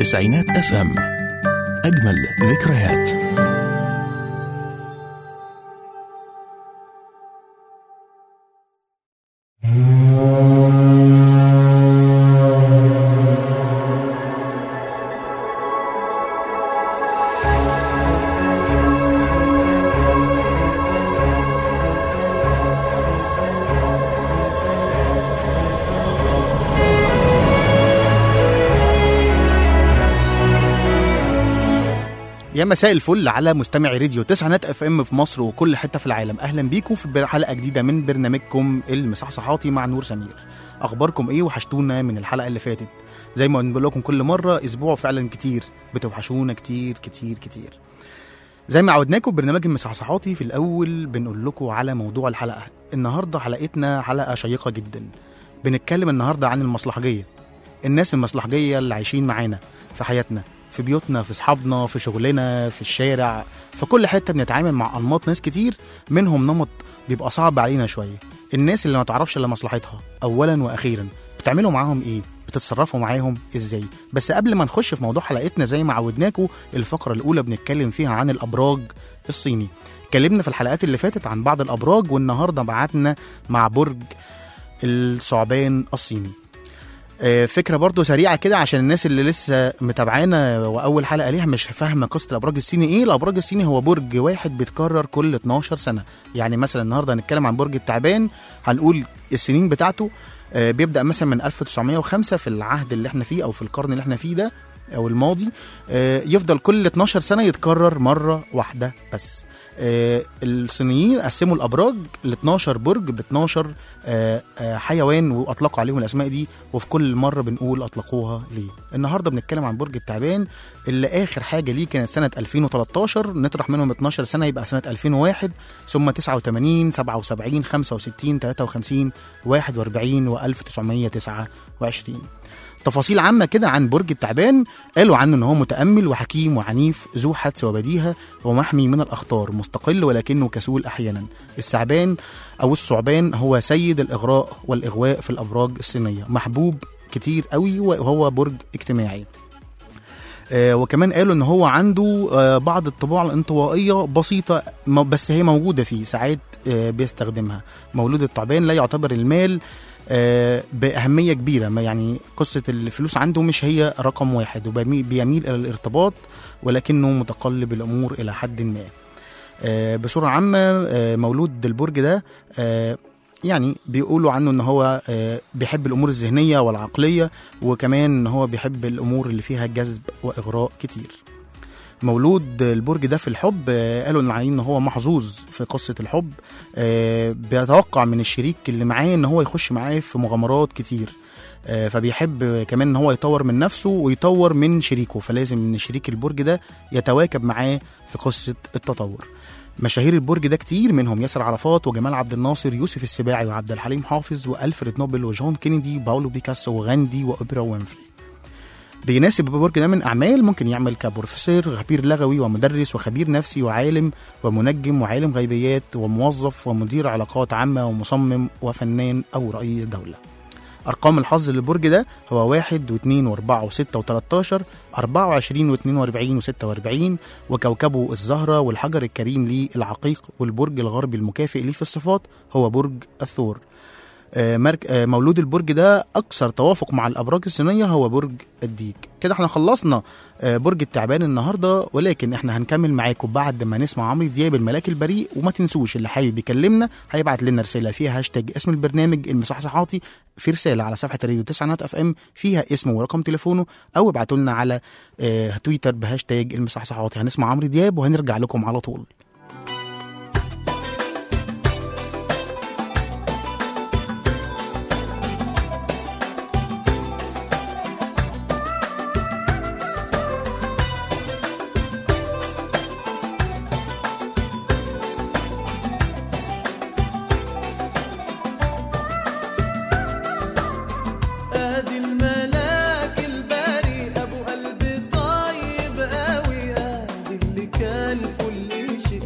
تسعينات اف ام اجمل ذكريات يا مساء الفل على مستمعي راديو تسعينات اف ام في مصر وكل حته في العالم اهلا بيكم في بر- حلقه جديده من برنامجكم المصحصحاتي مع نور سمير اخباركم ايه وحشتونا من الحلقه اللي فاتت زي ما بنقول لكم كل مره اسبوع فعلا كتير بتوحشونا كتير كتير كتير زي ما عودناكم برنامج المصحصحاتي في الاول بنقول لكم على موضوع الحلقه النهارده حلقتنا حلقه شيقه جدا بنتكلم النهارده عن المصلحجيه الناس المصلحجيه اللي عايشين معانا في حياتنا في بيوتنا في اصحابنا في شغلنا في الشارع في كل حته بنتعامل مع انماط ناس كتير منهم نمط بيبقى صعب علينا شويه الناس اللي ما تعرفش الا مصلحتها اولا واخيرا بتعملوا معاهم ايه بتتصرفوا معاهم ازاي بس قبل ما نخش في موضوع حلقتنا زي ما عودناكم الفقره الاولى بنتكلم فيها عن الابراج الصيني اتكلمنا في الحلقات اللي فاتت عن بعض الابراج والنهارده بعتنا مع برج الثعبان الصيني آه، فكره برضو سريعه كده عشان الناس اللي لسه متابعانا واول حلقه ليها مش فاهمه قصه الابراج الصيني ايه الابراج الصيني هو برج واحد بيتكرر كل 12 سنه يعني مثلا النهارده هنتكلم عن برج التعبان هنقول السنين بتاعته آه، بيبدا مثلا من 1905 في العهد اللي احنا فيه او في القرن اللي احنا فيه ده او الماضي آه، يفضل كل 12 سنه يتكرر مره واحده بس آه، الصينيين قسموا الابراج ل 12 برج ب 12 آه، آه، حيوان واطلقوا عليهم الاسماء دي وفي كل مره بنقول اطلقوها ليه النهارده بنتكلم عن برج التعبان اللي اخر حاجه ليه كانت سنه 2013 نطرح منهم 12 سنه يبقى سنه 2001 ثم 89 77 65 53 41 و 1929 تفاصيل عامة كده عن برج التعبان قالوا عنه ان هو متأمل وحكيم وعنيف ذو حدس وبديهة ومحمي من الأخطار مستقل ولكنه كسول أحيانا الثعبان أو الثعبان هو سيد الإغراء والإغواء في الأبراج الصينية محبوب كتير قوي وهو برج اجتماعي آه، وكمان قالوا ان هو عنده آه، بعض الطباع الانطوائيه بسيطه م- بس هي موجوده فيه ساعات آه، بيستخدمها مولود الثعبان لا يعتبر المال آه، باهميه كبيره ما يعني قصه الفلوس عنده مش هي رقم واحد وبيميل الى الارتباط ولكنه متقلب الامور الى حد ما آه، بصوره عامه آه، مولود البرج ده آه، يعني بيقولوا عنه ان هو آه، بيحب الامور الذهنيه والعقليه وكمان ان هو بيحب الامور اللي فيها جذب واغراء كتير مولود البرج ده في الحب آه، قالوا ان عليه ان هو محظوظ في قصه الحب آه، بيتوقع من الشريك اللي معاه ان هو يخش معاه في مغامرات كتير آه، فبيحب كمان ان هو يطور من نفسه ويطور من شريكه فلازم ان شريك البرج ده يتواكب معاه في قصه التطور مشاهير البرج ده كتير منهم ياسر عرفات وجمال عبد الناصر يوسف السباعي وعبد الحليم حافظ والفريد نوبل وجون كينيدي باولو بيكاسو وغاندي واوبرا وينفري بيناسب البرج ده من اعمال ممكن يعمل كبروفيسور خبير لغوي ومدرس وخبير نفسي وعالم ومنجم وعالم غيبيات وموظف ومدير علاقات عامه ومصمم وفنان او رئيس دوله أرقام الحظ للبرج ده هو واحد واثنين وأربعة وستة وتلاتاشر أربعة وعشرين واثنين وأربعين وستة وأربعين وكوكبه الزهرة والحجر الكريم ليه العقيق والبرج الغربي المكافئ ليه في الصفات هو برج الثور آه، مرك... آه، مولود البرج ده اكثر توافق مع الابراج الصينيه هو برج الديك كده احنا خلصنا آه، برج التعبان النهارده ولكن احنا هنكمل معاكم بعد ما نسمع عمرو دياب الملاك البريء وما تنسوش اللي حابب يكلمنا هيبعت لنا رساله فيها هاشتاج اسم البرنامج المصحصحاتي في رساله على صفحه راديو 9 اف ام فيها اسمه ورقم تليفونه او ابعتوا لنا على آه، تويتر بهاشتاج المصحصحاتي هنسمع عمرو دياب وهنرجع لكم على طول ادي الملاك البريء ابو قلب طيب قوي ادي اللي كان كل شيء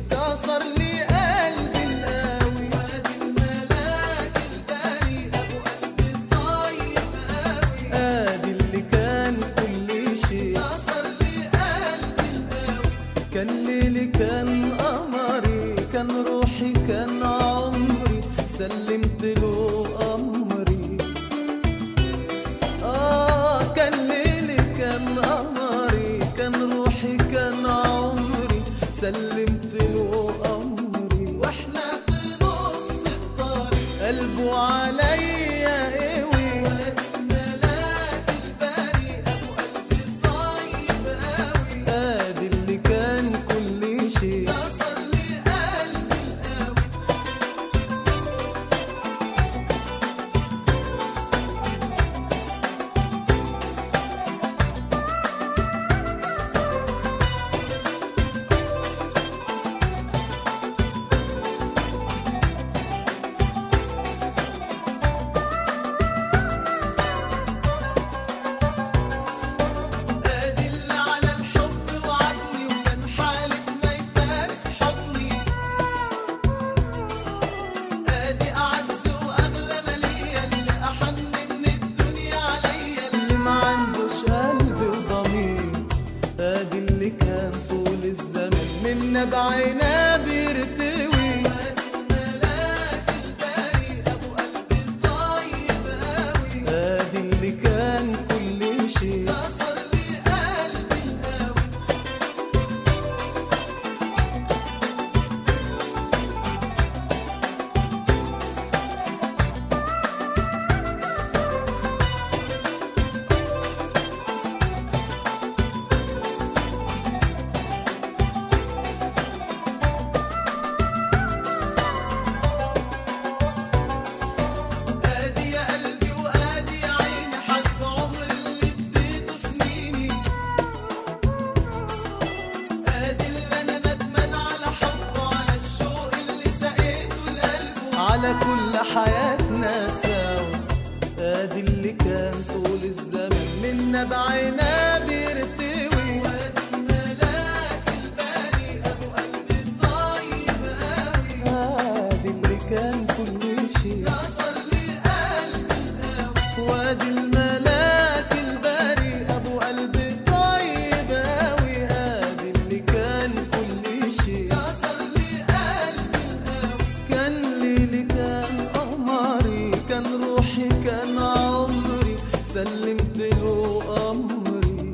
اللي كان طول الزمن منا بعينا بيرتوي وادي الملاك الباري ابو قلب طيب قوي هادي اللي كان كل شيء كسر لي قلبي القوي وادي الملاك الباري ابو قلب طيب قوي هادي اللي كان كل شيء كسر لي قلبي القوي كان ليلي كان قمري كان روحي كان عمري سلمت له امري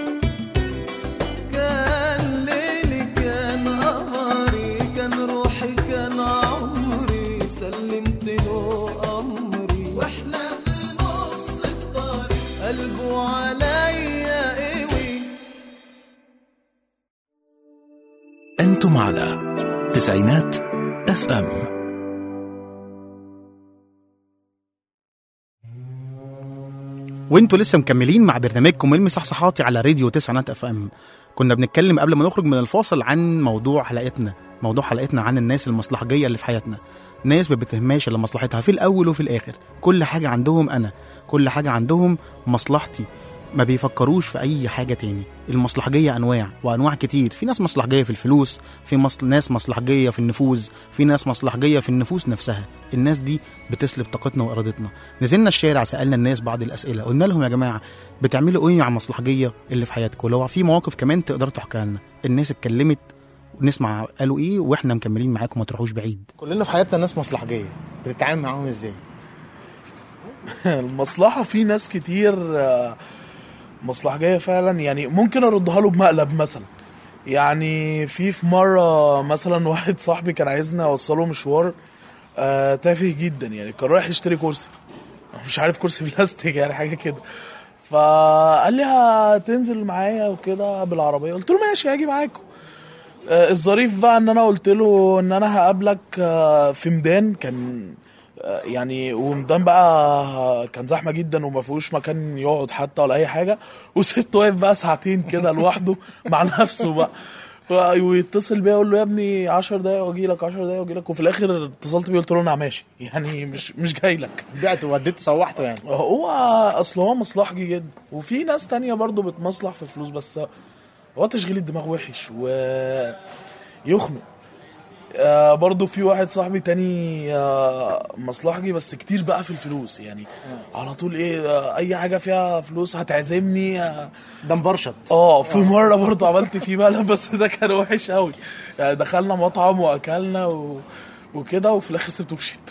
كان ليلي كان قمري كان روحي كان عمري سلمت له امري واحنا في نص الطريق قلبه عليا قوي أنتم على تسعينات اف ام وانتوا لسه مكملين مع برنامجكم المصحصحاتي على راديو تسعينات اف ام كنا بنتكلم قبل ما نخرج من الفاصل عن موضوع حلقتنا موضوع حلقتنا عن الناس المصلحجيه اللي في حياتنا ناس ما بتهماش الا مصلحتها في الاول وفي الاخر كل حاجه عندهم انا كل حاجه عندهم مصلحتي ما بيفكروش في اي حاجه تاني المصلحجيه انواع وانواع كتير في ناس مصلحجيه في الفلوس في مصل... ناس مصلحجيه في النفوذ في ناس مصلحجيه في النفوس نفسها الناس دي بتسلب طاقتنا وارادتنا نزلنا الشارع سالنا الناس بعض الاسئله قلنا لهم يا جماعه بتعملوا ايه على المصلحجيه اللي في حياتكم لو في مواقف كمان تقدروا تحكيها لنا الناس اتكلمت نسمع قالوا ايه واحنا مكملين معاكم ما تروحوش بعيد كلنا في حياتنا ناس مصلحجيه بتتعامل معاهم ازاي المصلحة في ناس كتير آه، مصلحجية فعلا يعني ممكن اردها له بمقلب مثلا يعني في في مرة مثلا واحد صاحبي كان عايزني اوصله مشوار آه تافه جدا يعني كان رايح يشتري كرسي مش عارف كرسي بلاستيك يعني حاجة كده فقال لي هتنزل معايا وكده بالعربية قلت له ماشي هاجي معاكم آه، الظريف بقى ان انا قلت له ان انا هقابلك آه، في ميدان كان آه، يعني وميدان بقى كان زحمه جدا وما فيهوش مكان يقعد حتى ولا اي حاجه وسبته واقف بقى ساعتين كده لوحده مع نفسه بقى و- ويتصل بيا يقول له يا ابني 10 دقايق واجي لك 10 دقايق واجي لك وفي الاخر اتصلت بيه قلت له انا ماشي يعني مش مش جاي لك بعت وديته صوحته يعني هو اصل هو مصلحجي جدا وفي ناس تانية برضو بتمصلح في فلوس بس هو تشغيل الدماغ وحش و يخنق آه برضو في واحد صاحبي تاني آه مصلحجي بس كتير بقى في الفلوس يعني على طول ايه آه اي حاجه فيها فلوس هتعزمني اه ده مبرشط آه، في مره برضو عملت فيه مقلب بس ده كان وحش قوي يعني دخلنا مطعم واكلنا و... وكده وفي الاخر سبته ومشيت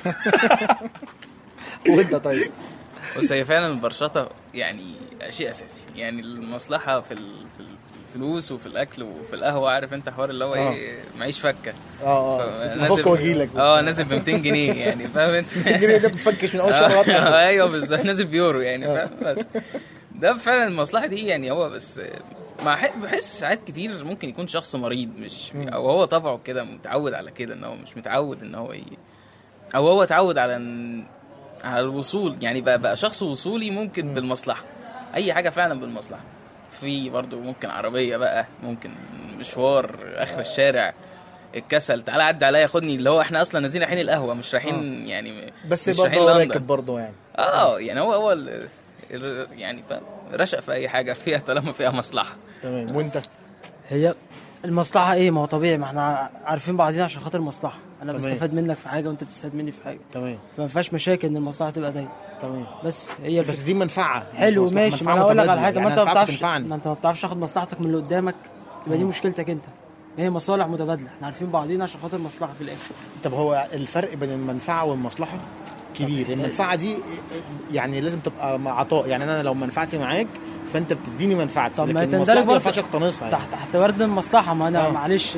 وانت طيب بص هي فعلا البرشطه يعني شيء اساسي يعني المصلحه في ال- في الفلوس وفي الاكل وفي القهوه عارف انت حوار اللي هو ايه معيش فكه اه اه فك واجيلك اه نازل ب 200 جنيه يعني فاهم انت الجنيه ده بتفكش من اول شهر لغايه آخر. آه، ايوه بالظبط نازل بيورو يعني فاهم بس ده فعلا المصلحه دي يعني هو بس مع ح- بحس ساعات كتير ممكن يكون شخص مريض مش او هو طبعه كده متعود على كده ان هو مش متعود ان هو ي... او هو اتعود على ان... على الوصول يعني بقى, بقى شخص وصولي ممكن بالمصلحه اي حاجه فعلا بالمصلحه في برضو ممكن عربيه بقى ممكن مشوار اخر الشارع الكسل تعالى عدى عليا خدني اللي هو احنا اصلا نازلين رايحين القهوه مش رايحين يعني بس مش رايحين برضه لندن. راكب برضه يعني اه يعني هو هو ال... ال- يعني فاهم رشق في اي حاجه فيها طالما فيها مصلحه تمام وانت هي المصلحة ايه ما هو طبيعي ما احنا عارفين بعضينا عشان خاطر المصلحة انا تمام. بستفاد منك في حاجة وانت بتستفاد مني في حاجة تمام فما فيهاش مشاكل ان المصلحة تبقى دايما تمام بس هي بس الفكرة دي منفعه حلو مش ماشي ما منفعة انا اقول لك على متبادلة. حاجة ما يعني انت ما منفعة بتعرفش بتنفعني. ما انت ما بتعرفش تاخد مصلحتك من اللي قدامك يبقى دي مشكلتك انت هي مصالح متبادلة احنا عارفين بعضينا عشان خاطر مصلحة في الاخر طب هو الفرق بين المنفعه والمصلحه كبير المنفعه دي يعني لازم تبقى مع عطاء يعني انا لو منفعتي معاك فانت بتديني منفعتي طب ما لكن تندرج المصلحه دي ما برضه ينفعش اقتنصها يعني. تحت تحت ورد المصلحة ما انا آه. معلش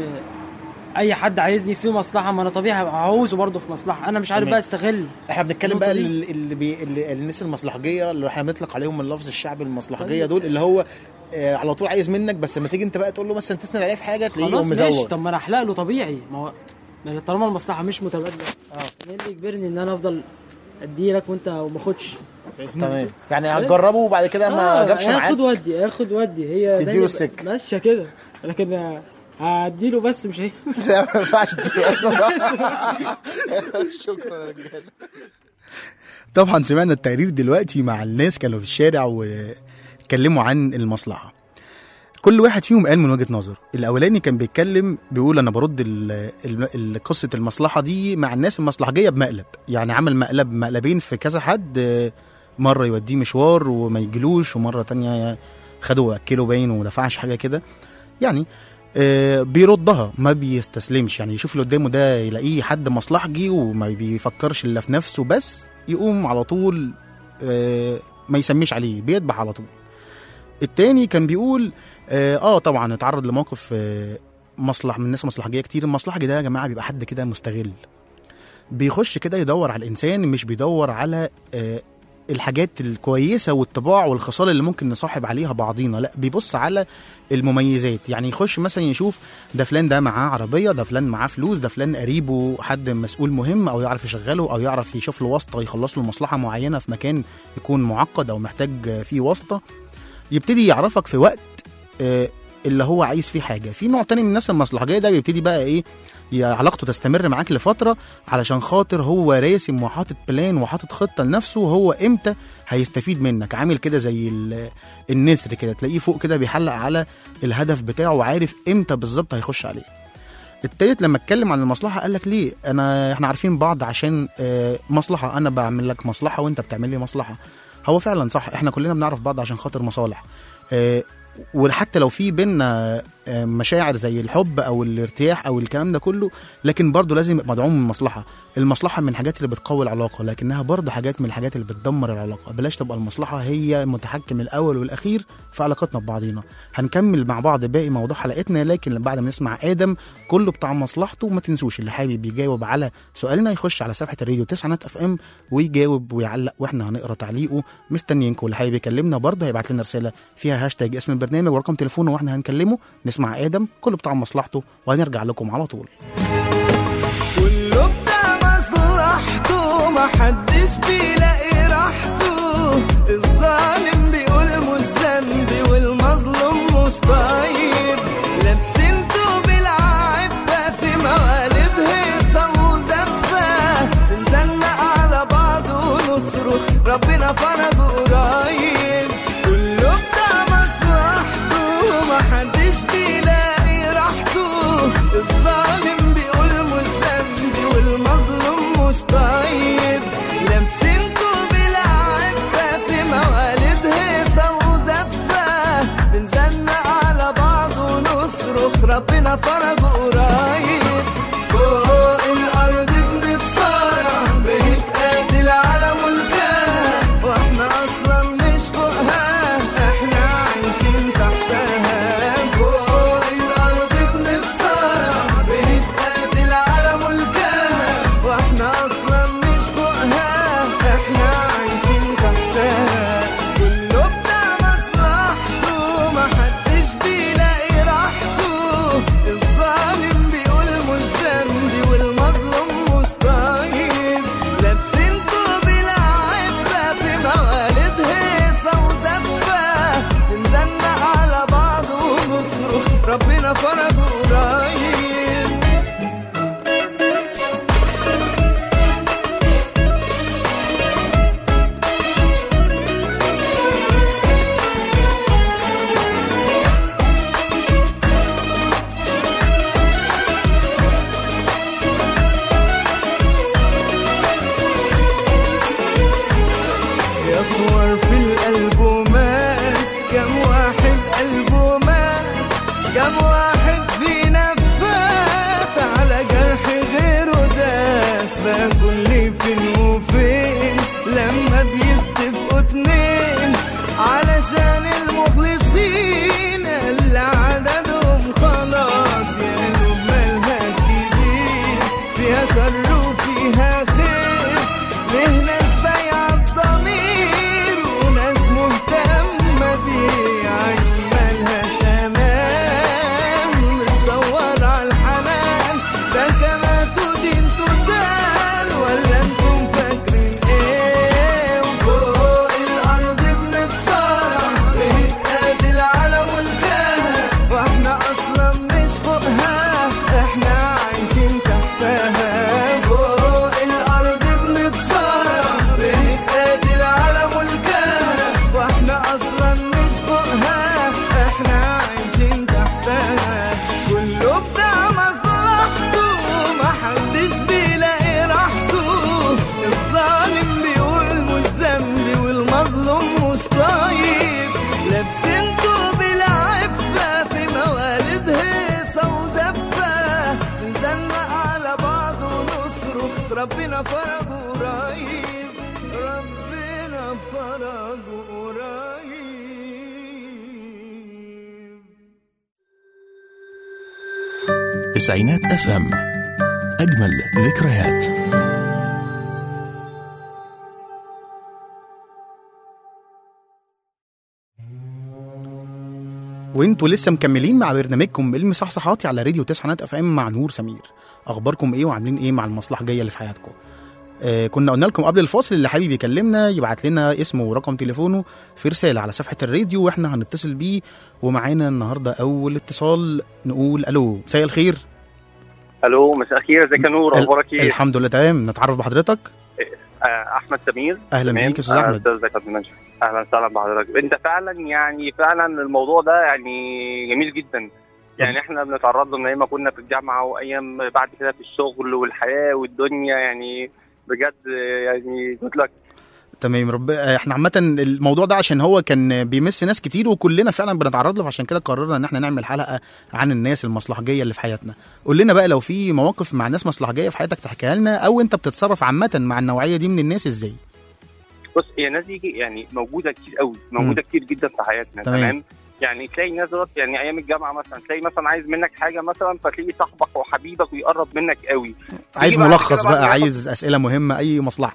اي حد عايزني في مصلحة ما انا طبيعي هبقى عاوزه برضه في مصلحة انا مش عارف تمام. بقى استغل احنا بنتكلم بقى النقطة دي. اللي, اللي, بي اللي الناس المصلحجيه اللي احنا بنطلق عليهم اللفظ الشعبي المصلحجيه دول اللي هو آه على طول عايز منك بس لما تيجي انت بقى تقول له مثلا تسند عليه في حاجه تلاقيه خلاص يقوم ماشي مزوغ طب ما انا احلق له طبيعي ما هو يعني طالما المصلحه مش متبادله اه ايه اللي يجبرني ان انا افضل ادي لك وانت وما اخدش تمام يعني هتجربه وبعد كده ما آه، جابش معاك هاخد ودي هاخد ودي هي تديله دايما السكة. ماشيه كده لكن آه، هديله بس مش هي لا ما ينفعش تديله أصلاً. شكرا يا رجاله طبعا سمعنا التقرير دلوقتي مع الناس كانوا في الشارع واتكلموا عن المصلحة كل واحد فيهم قال من وجهة نظر الأولاني كان بيتكلم بيقول أنا برد ال- ال- ال- قصة المصلحة دي مع الناس المصلحجية بمقلب يعني عمل مقلب مقلبين في كذا حد آه، مرة يوديه مشوار وما يجيلوش ومرة تانية خدوا أكله باين ودفعش حاجة كده يعني آه، بيردها ما بيستسلمش يعني يشوف اللي قدامه ده يلاقيه حد مصلحجي وما بيفكرش الا في نفسه بس يقوم على طول آه، ما يسميش عليه بيذبح على طول التاني كان بيقول اه, آه طبعا اتعرض لموقف آه مصلح من الناس مصلحجيه كتير المصلحجي ده يا جماعه بيبقى حد كده مستغل بيخش كده يدور على الانسان مش بيدور على آه الحاجات الكويسه والطباع والخصال اللي ممكن نصاحب عليها بعضينا لا بيبص على المميزات يعني يخش مثلا يشوف ده فلان ده معاه عربيه ده فلان معاه فلوس ده فلان قريبه حد مسؤول مهم او يعرف يشغله او يعرف يشوف له واسطه يخلص له مصلحه معينه في مكان يكون معقد او محتاج فيه واسطه يبتدي يعرفك في وقت آه، اللي هو عايز فيه حاجه في نوع تاني من الناس المصلحجيه ده بيبتدي بقى ايه يا علاقته تستمر معاك لفتره علشان خاطر هو راسم وحاطط بلان وحاطط خطه لنفسه هو امتى هيستفيد منك عامل كده زي ال- النسر كده تلاقيه فوق كده بيحلق على الهدف بتاعه وعارف امتى بالظبط هيخش عليه التالت لما اتكلم عن المصلحه قال لك ليه انا احنا عارفين بعض عشان آه، مصلحه انا بعمل لك مصلحه وانت بتعمل لي مصلحه هو فعلا صح احنا كلنا بنعرف بعض عشان خاطر مصالح آه، وحتى لو في بينا آه، مشاعر زي الحب او الارتياح او الكلام ده كله لكن برضه لازم يبقى مدعوم من المصلحه المصلحه من الحاجات اللي بتقوي العلاقه لكنها برضه حاجات من الحاجات اللي بتدمر العلاقه بلاش تبقى المصلحه هي المتحكم الاول والاخير في علاقتنا ببعضينا هنكمل مع بعض باقي موضوع حلقتنا لكن بعد ما نسمع ادم كله بتاع مصلحته وما تنسوش اللي حابب يجاوب على سؤالنا يخش على صفحه الراديو 9 اف ام ويجاوب ويعلق واحنا هنقرا تعليقه مستنيينكم اللي حابب يكلمنا برضه هيبعت لنا رساله فيها هاشتاج اسم البرنامج ورقم تليفونه واحنا هنكلمه نسمع ادم كله بتاع مصلحته وهنرجع لكم على طول كله بتاع مصلحته محدش بيلاقي راحته الظالم بيقول مش ذنبي والمظلوم مش طاير لابسين توب العفة في مواليد هيصة وزفة نزنق على بعض ونصرخ ربنا فرج قريب كله بتاع مصلحته محدش بيلاقي راحته الظالم بيقول مش ذنبي والمظلوم مش طيب لابسين توب العفة في مواليد هيصة وزفة بنزنق على بعض ونصرخ ربنا فرج قريب فوق الأرض بنتصارع بنتقاتل على ملكها واحنا أصلا مش فوقها احنا عايشين تحتها فوق الأرض بنتصارع بنتقاتل على ملكها واحنا أصلا مش فوقها احنا عايشين تحتها كله بتاع مصلحته محدش بيلاقي راحته الظالم بيقول مش ذنبي والمظلوم مش طيب لابسين توب العفة في مواليد هيصة وزفة بنزنق على بعض ونصرخ ربنا فرج قريب يصور في الألبومات كم واحد قلبه مات كم واحد فينا فات على جرح غيره داس فكل فين وفين لما بيتفقوا اتنين علشان المخلصين اللي عددهم خلاص يا دوب ملهاش كبير فيها شر وفيها خير ليه ناس بايعة الضمير فرج قريب تسعينات اف ام اجمل ذكريات وانتوا لسه مكملين مع برنامجكم المصحصحاتي على راديو تسعينات اف ام مع نور سمير اخباركم ايه وعاملين ايه مع المصلحه الجايه اللي في حياتكم آه كنا قلنا لكم قبل الفاصل اللي حابب يكلمنا يبعت لنا اسمه ورقم تليفونه في رساله على صفحه الراديو واحنا هنتصل بيه ومعانا النهارده اول اتصال نقول الو مساء الخير الو مساء الخير ازيك يا نور ال- اخبارك ايه؟ الحمد لله تمام نتعرف بحضرتك آه احمد سمير اهلا تمام؟ بيك يا استاذ آه، احمد استاذ زكي عبد المنعم. اهلا وسهلا بحضرتك انت فعلا يعني فعلا الموضوع ده يعني جميل جدا يعني احنا بنتعرض له من ايام ما كنا في الجامعه وايام بعد كده في الشغل والحياه والدنيا يعني بجد يعني قلت لك تمام رب آه، احنا عامه الموضوع ده عشان هو كان بيمس ناس كتير وكلنا فعلا بنتعرض له فعشان كده قررنا ان احنا نعمل حلقه عن الناس المصلحجيه اللي في حياتنا قول لنا بقى لو في مواقف مع ناس مصلحجيه في حياتك تحكيها لنا او انت بتتصرف عامه مع النوعيه دي من الناس ازاي بص هي الناس دي يعني موجوده كتير قوي موجوده كتير جدا في حياتنا تمام. تمام, يعني تلاقي ناس دلوقتي يعني ايام الجامعه مثلا تلاقي مثلا عايز منك حاجه مثلا فتلاقي صاحبك وحبيبك ويقرب منك قوي عايز بعد ملخص كده بعد بقى ما ياخد- عايز اسئله مهمه اي مصلحه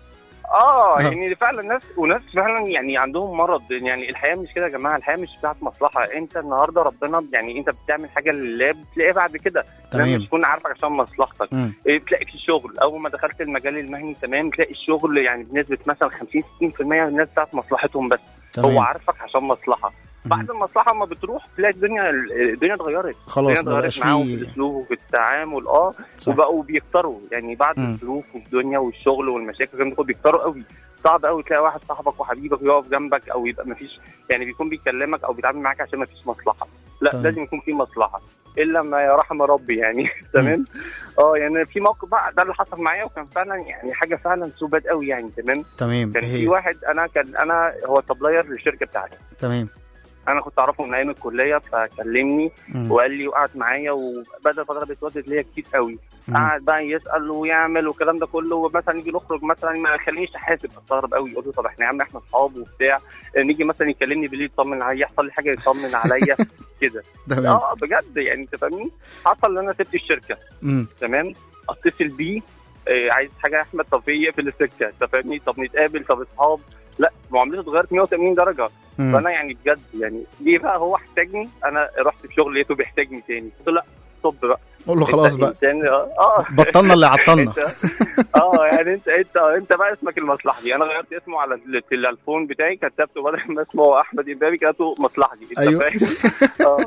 اه آه. يعني فعلا ناس وناس فعلا يعني عندهم مرض يعني الحياه مش كده يا جماعه الحياه مش بتاعت مصلحه انت النهارده ربنا يعني انت بتعمل حاجه لله بتلاقيها بعد كده الناس تمام مش تكون عارفك عشان مصلحتك مم. إيه، تلاقي في الشغل اول ما دخلت المجال المهني تمام تلاقي الشغل يعني بنسبه مثلا 50 60% من الناس بتاعت مصلحتهم بس هو تمام عارفك عشان مصلحه بعد المصلحه ما بتروح تلاقي الدنيا الدنيا اتغيرت خلاص الدنيا ما بقاش اتغيرت معاهم في فيه الاسلوب وفي التعامل اه صح. وبقوا بيكتروا يعني بعد مم. الظروف والدنيا والشغل والمشاكل والكلام ده كله بيكتروا قوي صعب قوي تلاقي واحد صاحبك وحبيبك يقف جنبك او يبقى مفيش يعني بيكون بيكلمك او بيتعامل معاك عشان مفيش مصلحه لا تمام. لازم يكون في مصلحه الا ما رحم ربي يعني تمام اه يعني في موقف بقى ده اللي حصل معايا وكان فعلا يعني حاجه فعلا سوبات قوي يعني تمام تمام كان في هي واحد انا كان انا هو سبلاير للشركه بتاعتي تمام انا كنت اعرفه من ايام الكليه فكلمني مم. وقال لي وقعد معايا وبدا فتره بيتودد ليا كتير قوي مم. قعد بقى يسال ويعمل والكلام ده كله ومثلا يجي نخرج مثلا ما يخلينيش احاسب استغرب قوي يقول له طب احنا يا عم احنا اصحاب وبتاع نيجي مثلا يكلمني بالليل يطمن عليا يحصل لي حاجه يطمن عليا كده تمام اه بجد يعني انت فاهمني حصل ان انا سبت الشركه مم. تمام اتصل بيه آه عايز حاجه يا احمد طب في يقفل السكه انت فاهمني طب نتقابل طب اصحاب لا معاملته اتغيرت 180 درجه مم. فانا يعني بجد يعني جه بقى هو احتاجني انا رحت في شغل لقيته بيحتاجني تاني قلت له لا طب بقى قول له خلاص أنت بقى إنسان- اه بطلنا اللي عطلنا أنت- اه يعني انت انت انت بقى اسمك المصلحجي انا غيرت اسمه على التليفون بتاعي كتبته بدل ما اسمه احمد امبابي كتبته مصلحجي انت أيوه. فاهم اه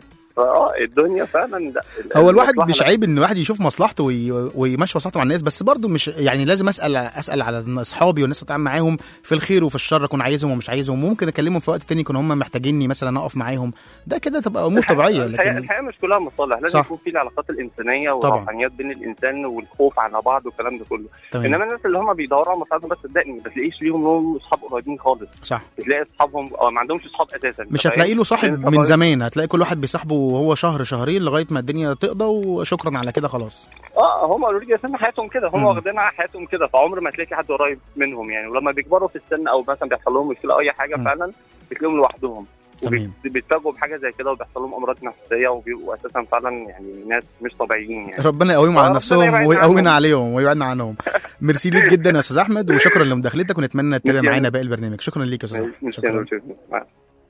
فاه الدنيا فعلا ده هو الواحد المصلحة مش لا. عيب ان الواحد يشوف مصلحته وي... ويمشي مصلحته مع الناس بس برضه مش يعني لازم اسال اسال على اصحابي والناس اللي اتعامل معاهم في الخير وفي الشر اكون عايزهم ومش عايزهم ممكن اكلمهم في وقت تاني يكون هم محتاجيني مثلا اقف معاهم ده كده تبقى امور طبيعيه الحياه لكن الحياه مش كلها مصالح لازم صح. يكون في العلاقات الانسانيه طبعا. والروحانيات بين الانسان والخوف على بعض والكلام ده كله تمام انما الناس اللي هم بيدوروا على مصلحتهم بس صدقني ما بتلاقيش ليهم لهم اصحاب قريبين خالص صح بتلاقي اصحابهم أو ما عندهمش اصحاب اساسا مش هتلاقي له صاحب لأن من طبعاً- زمان هتلاقي كل واحد بيصاحبه وهو شهر شهرين لغايه ما الدنيا تقضى وشكرا على كده خلاص اه هم اوريدي اساسا حياتهم كده هم مم. واخدين على حياتهم كده فعمر ما تلاقي في حد قريب منهم يعني ولما بيكبروا في السن او مثلا بيحصل لهم مشكله او اي حاجه مم. فعلا بتلاقيهم لوحدهم تمام. وبيتفاجئوا بحاجه زي كده وبيحصل لهم امراض نفسيه وبيبقوا اساسا فعلا يعني ناس مش طبيعيين يعني ربنا يقويهم على ربنا نفسهم يبعدنا ويقوينا عنهم. عليهم ويبعدنا عنهم ميرسي ليك جدا يا استاذ احمد وشكرا لمداخلتك ونتمنى تتابع ميرسي. معانا باقي البرنامج شكرا ليك يا استاذ احمد مش شكرا شكرا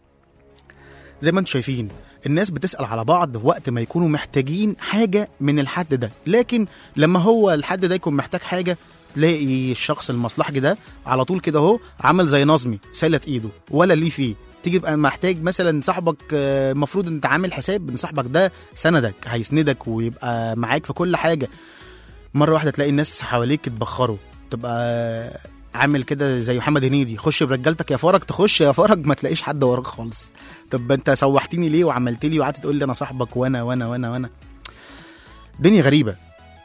زي ما انتم شايفين الناس بتسأل على بعض وقت ما يكونوا محتاجين حاجة من الحد ده لكن لما هو الحد ده يكون محتاج حاجة تلاقي الشخص المصلحجي ده على طول كده اهو عمل زي نظمي سالت ايده ولا ليه فيه تيجي تبقى محتاج مثلا صاحبك آه، المفروض انت عامل حساب ان صاحبك ده سندك هيسندك ويبقى معاك في كل حاجة مرة واحدة تلاقي الناس حواليك اتبخروا تبقى عامل كده زي محمد هنيدي خش برجالتك يا فرج تخش يا فرج ما تلاقيش حد وراك خالص طب انت سوحتني ليه وعملت لي وقعدت تقول لي انا صاحبك وانا وانا وانا وانا دنيا غريبه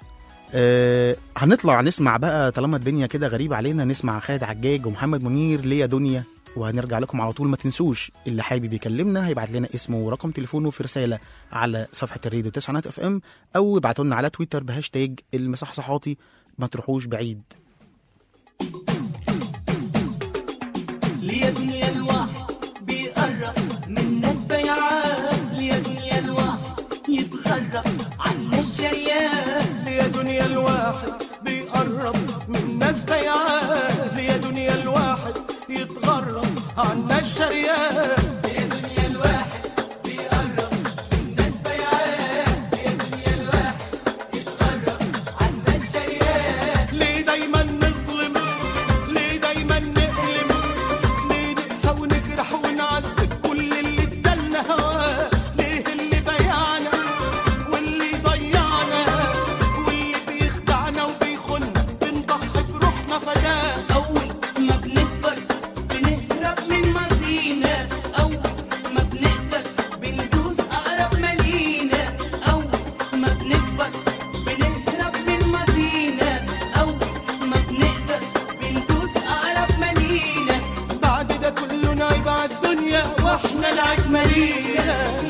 أه هنطلع نسمع بقى طالما الدنيا كده غريبه علينا نسمع خالد عجاج ومحمد منير ليا دنيا وهنرجع لكم على طول ما تنسوش اللي حابب يكلمنا هيبعت لنا اسمه ورقم تليفونه في رساله على صفحه الراديو 9 اف ام او ابعتوا لنا على تويتر بهاشتاج المصحصحاتي ما تروحوش بعيد ليا دنيا الواحد بيقرب من ناس بيعان ليا دنيا الواحد يتغرب عن ناس شريان ليا دنيا الواحد بيقرب من ناس بيعان ليا دنيا الواحد يتغرب عن ناس شريان ليا دنيا الواحد بيقرب من ناس بيعان ليا دنيا الواحد يتغرب عن ناس شريان ليه دايما نظلم ليه دايما نألم ليه نقسى ونجرح ونعذب كل اللي ادالنا هواه ليه اللي بيعنا واللي ضيعنا واللي بيخدعنا وبيخنا بنضحي بروحنا فداه أول ما بنكبر بنهرب من ماضينا أول ما بنقدر بندوس أقرب مالينا أول ما بنكبر بنهرب من ماضينا أول ما بنقدر بندوس أقرب مالينا بعد ده كله نعيب على الدنيا واحنا العيب مالينا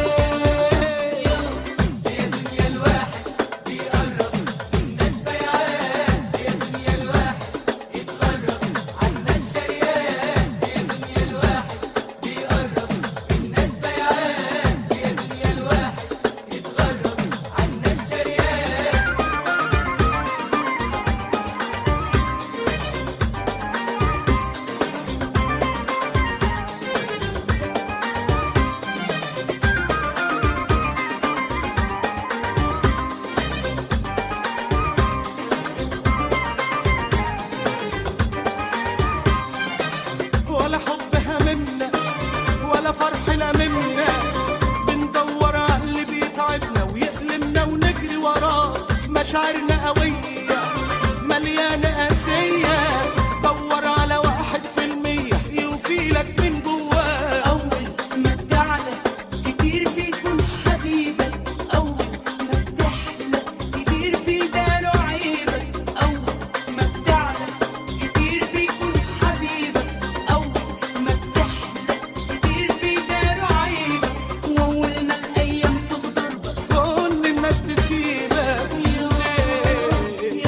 ولا حب هممنا ولا فرح لممنا بندور على اللي بيتعبنا ويألمنا ونجري وراه مشاعرنا قوية مليانة قاسية دور على واحد في المية يوفيلك من جواه أول ما بتعلى كتير بيكون حبيبك أول ما بتحلى كتير بيداروا عيبك أول ما بتعلى كتير بيكون حبيبك أول ما بتحلى كتير بيداروا عيبك وأول ما الأيام تغدر بك كل الناس تسيبك ليه؟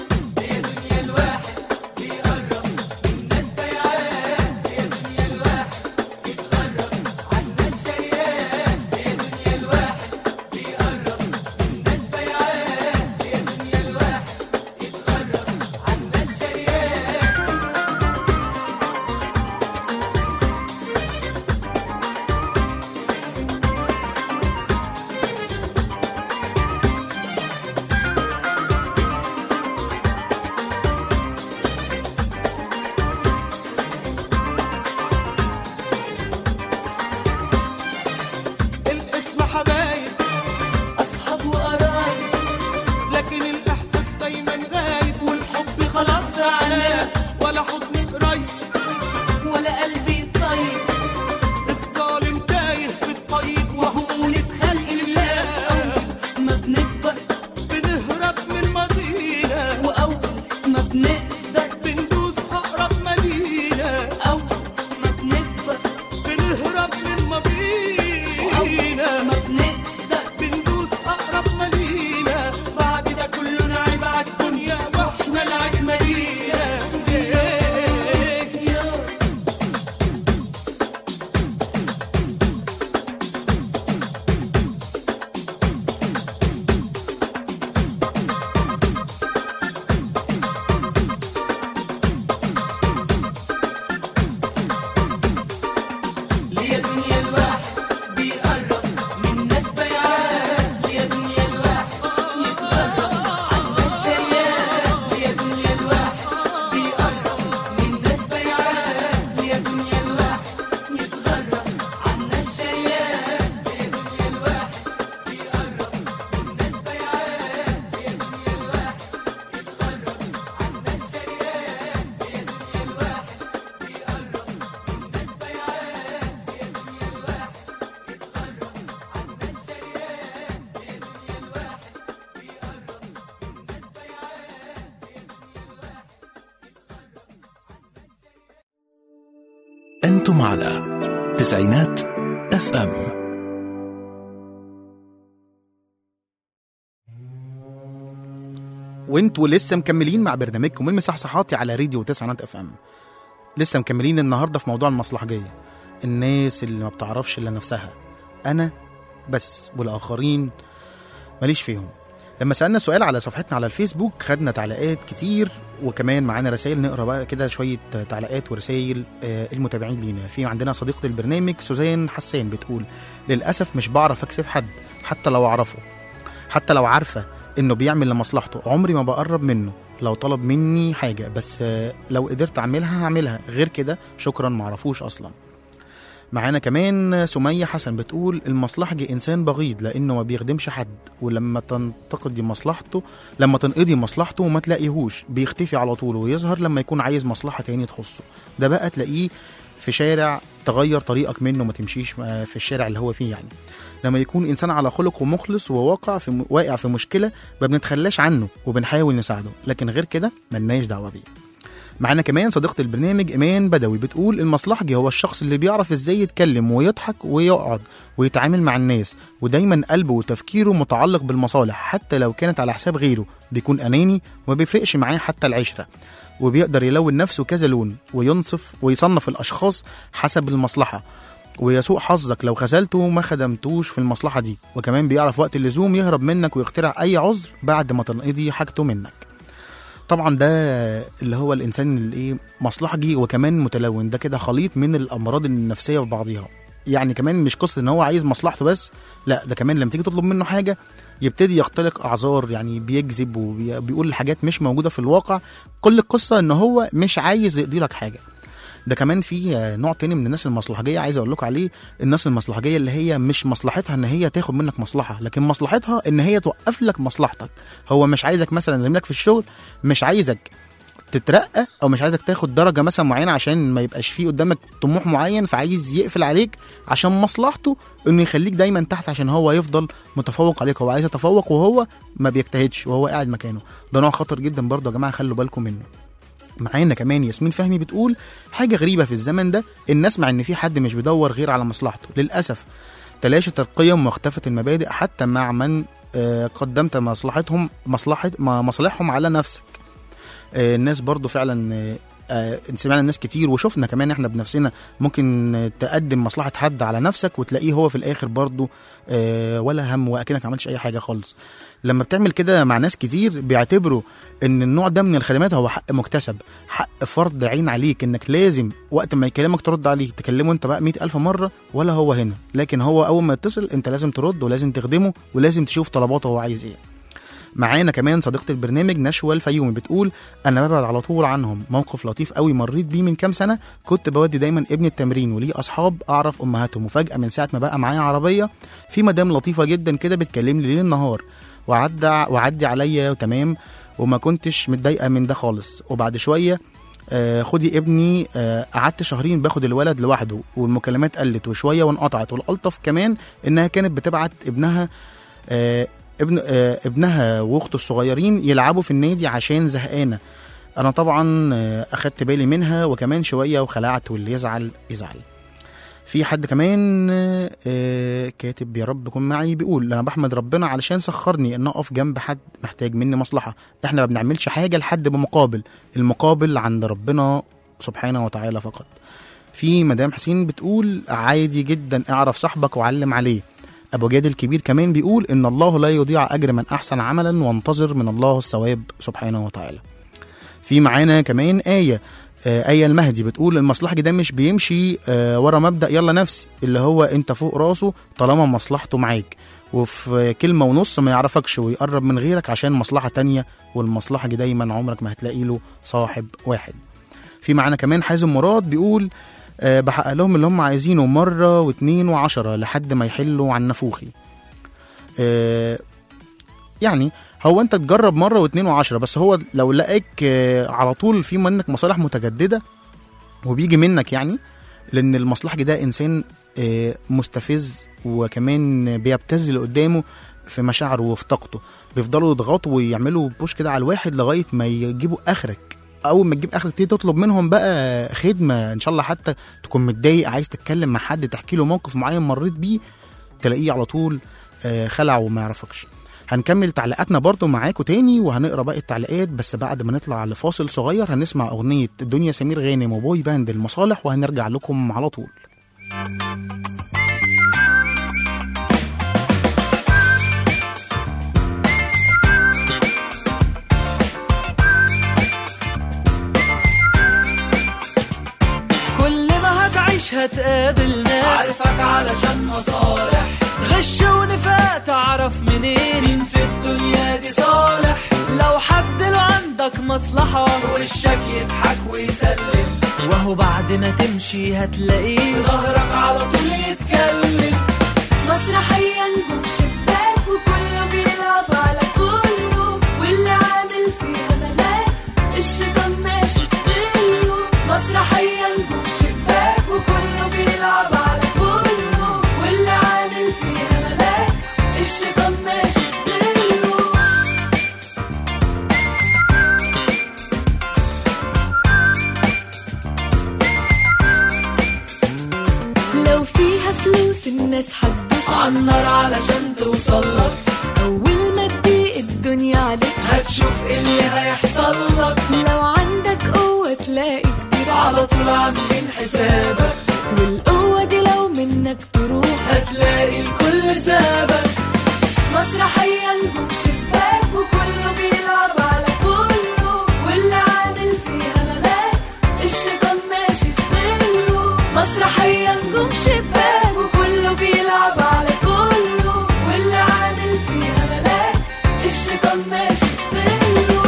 الاسم حبايب أصحاب وقرايب لكن الاحساس دايما غايب والحب خلاص رعناه ولا حضن قريب ولا قلبي طيب الظالم تايه في الطيب وهو وهمولة خلق الله أول ما بنكبر بنهرب من ماضينا وأول ما بنقدر بندوس اقرب مالينا أول ما بنكبر بنهرب من ماضينا ما بنقدر بندوس اقرب مالينا بعد ده كله نعيب على الدنيا واحنا العيب مالينا ليا دنيا الواحد بيقرب من ناس بيعان ليا دنيا الواحد يتغرب عن ناس شريان ليا دنيا الواحد بيقرب من ناس بيعان ليا دنيا الواحد يتغرب عن ناس شريان ليا دنيا الواحد بيقرب من ناس بيعان ليا دنيا الواحد يتغرب عن ناس شريان ليا دنيا الواحد بيقرب من ناس بيعان أنتم على تسعينات اف ام وانتوا لسه مكملين مع برنامجكم المصحصحاتي على راديو تسعينات اف ام لسه مكملين النهارده في موضوع المصلحجيه الناس اللي ما بتعرفش الا نفسها انا بس والاخرين ماليش فيهم لما سالنا سؤال على صفحتنا على الفيسبوك خدنا تعليقات كتير وكمان معانا رسائل نقرا بقى كده شويه تعليقات ورسائل آه، المتابعين لينا في عندنا صديقه البرنامج سوزان حسان بتقول للاسف مش بعرف اكسف حد حتى لو اعرفه حتى لو عارفه انه بيعمل لمصلحته عمري ما بقرب منه لو طلب مني حاجه بس آه، لو قدرت اعملها هعملها غير كده شكرا معرفوش اصلا معانا كمان سمية حسن بتقول المصلحجي إنسان بغيض لأنه ما بيخدمش حد ولما تنتقدي مصلحته لما تنقضي مصلحته وما تلاقيهوش بيختفي على طول ويظهر لما يكون عايز مصلحة تاني تخصه ده بقى تلاقيه في شارع تغير طريقك منه ما تمشيش آه، في الشارع اللي هو فيه يعني لما يكون إنسان على خلق ومخلص وواقع في م... واقع في مشكلة ما بنتخلاش عنه وبنحاول نساعده لكن غير كده ملناش دعوة بيه معانا كمان صديقة البرنامج إيمان بدوي بتقول المصلحجي هو الشخص اللي بيعرف ازاي يتكلم ويضحك ويقعد ويتعامل مع الناس ودايما قلبه وتفكيره متعلق بالمصالح حتى لو كانت على حساب غيره بيكون أناني وما بيفرقش معاه حتى العشرة وبيقدر يلون نفسه كذا لون وينصف ويصنف الأشخاص حسب المصلحة ويسوء حظك لو خذلته ما خدمتوش في المصلحة دي وكمان بيعرف وقت اللزوم يهرب منك ويخترع أي عذر بعد ما تنقضي حاجته منك طبعا ده اللي هو الانسان اللي ايه مصلحجي وكمان متلون ده كده خليط من الامراض النفسيه في بعضها يعني كمان مش قصه ان هو عايز مصلحته بس لا ده كمان لما تيجي تطلب منه حاجه يبتدي يختلق اعذار يعني بيكذب وبيقول حاجات مش موجوده في الواقع كل القصه ان هو مش عايز يقضي لك حاجه ده كمان في آه، نوع تاني من الناس المصلحجيه عايز اقول لكم عليه الناس المصلحجيه اللي هي مش مصلحتها ان هي تاخد منك مصلحه لكن مصلحتها ان هي توقف لك مصلحتك هو مش عايزك مثلا زميلك في الشغل مش عايزك تترقى او مش عايزك تاخد درجه مثلا معينه عشان ما يبقاش في قدامك طموح معين فعايز يقفل عليك عشان مصلحته انه يخليك دايما تحت عشان هو يفضل متفوق عليك هو عايز يتفوق وهو ما بيجتهدش وهو قاعد مكانه ده نوع خطر جدا برضه يا جماعه خلوا بالكم منه معانا كمان ياسمين فهمي بتقول حاجه غريبه في الزمن ده الناس مع ان في حد مش بيدور غير على مصلحته للاسف تلاشت القيم واختفت المبادئ حتى مع من آه، قدمت مصلحتهم مصلحه ما- مصالحهم على نفسك آه، الناس برضو فعلا آه، آه، سمعنا الناس كتير وشفنا كمان احنا بنفسنا ممكن آه، تقدم مصلحة حد على نفسك وتلاقيه هو في الاخر برضو آه، ولا هم واكنك عملتش اي حاجة خالص لما بتعمل كده مع ناس كتير بيعتبروا ان النوع ده من الخدمات هو حق مكتسب حق فرض عين عليك انك لازم وقت ما يكلمك ترد عليه تكلمه انت بقى مئة ألف مرة ولا هو هنا لكن هو اول ما يتصل انت لازم ترد ولازم تخدمه ولازم تشوف طلباته هو عايز ايه معانا كمان صديقة البرنامج نشوى الفيومي بتقول انا ببعد على طول عنهم موقف لطيف قوي مريت بيه من كام سنة كنت بودي دايما ابني التمرين وليه اصحاب اعرف امهاتهم وفجأة من ساعة ما بقى معايا عربية في مدام لطيفة جدا كده بتكلمني ليل نهار وعدى وعدي عليا تمام وما كنتش متضايقة من ده خالص وبعد شوية آه خدي ابني آه قعدت شهرين باخد الولد لوحده والمكالمات قلت وشويه وانقطعت والالطف كمان انها كانت بتبعت ابنها آه ابن آه ابنها واخته الصغيرين يلعبوا في النادي عشان زهقانه انا طبعا آه اخدت بالي منها وكمان شويه وخلعت واللي يزعل يزعل في حد كمان آه، آه، كاتب يا رب كن معي بيقول انا بحمد ربنا علشان سخرني ان اقف جنب حد محتاج مني مصلحه احنا ما بنعملش حاجه لحد بمقابل المقابل عند ربنا سبحانه وتعالى فقط في مدام حسين بتقول عادي جدا اعرف صاحبك وعلم عليه ابو جاد الكبير كمان بيقول ان الله لا يضيع اجر من احسن عملا وانتظر من الله الثواب سبحانه وتعالى في معانا كمان آية آه، آية المهدي بتقول المصلحجي ده مش بيمشي آه، ورا مبدأ يلا نفسي اللي هو انت فوق راسه طالما مصلحته معاك وفي كلمة ونص ما يعرفكش ويقرب من غيرك عشان مصلحة تانية والمصلحجي دايما عمرك ما هتلاقي له صاحب واحد في معانا كمان حازم مراد بيقول آه، بحقق لهم اللي هم عايزينه مرة واتنين وعشرة لحد ما يحلوا عن نفوخي آه، يعني هو انت تجرب مره واتنين وعشرة بس هو لو لقاك آه، على طول في منك مصالح متجدده وبيجي منك يعني لان المصلحجي ده انسان آه، مستفز وكمان بيبتز اللي قدامه في مشاعره وفي طاقته بيفضلوا يضغطوا ويعملوا بوش كده على الواحد لغايه ما يجيبوا اخرك اول ما تجيب اخرك تيجي تطلب منهم بقى خدمه ان شاء الله حتى تكون متضايق عايز تتكلم مع حد تحكي له موقف معين مريت بيه تلاقيه على طول آه، خلع وما يعرفكش هنكمل تعليقاتنا برضو معاكم تاني وهنقرا باقي التعليقات بس بعد ما نطلع لفاصل صغير هنسمع اغنيه دنيا سمير غانم وبوي باند المصالح وهنرجع لكم على طول كل ما هتعيش هتقابل ناس عارفك علشان مصالح غش ونفاق تعرف منين مين في الدنيا دي صالح لو حد له عندك مصلحة وشك يضحك ويسلم وهو بعد ما تمشي هتلاقيه ظهرك على طول يتكلم مسرحية نجوم شباك وكله بيلعب على كله واللي عامل فيها ملاك الشيطان ماشي في ديله مسرحية نجوم شباك وكله بيلعب على كله واللي عامل فيها ملاك الشيطان ماشي في ديله لو فيها فلوس الناس هتدوس عالنار علشان توصلك أول ما تضيق الدنيا عليك هتشوف إيه اللي هيحصل لك لو عندك قوة تلاقي كتير على طول عاملين حسابك والقوة دي لو منك تروح هتلاقي الكل سابك مسرحية نجوم شباك وكله بيلعب على كله واللي عامل فيها ملاك الشيطان ماشي في ظله مسرحية نجوم شباك وكله بيلعب على كله واللي عامل فيها ملاك الشيطان ماشي في ظله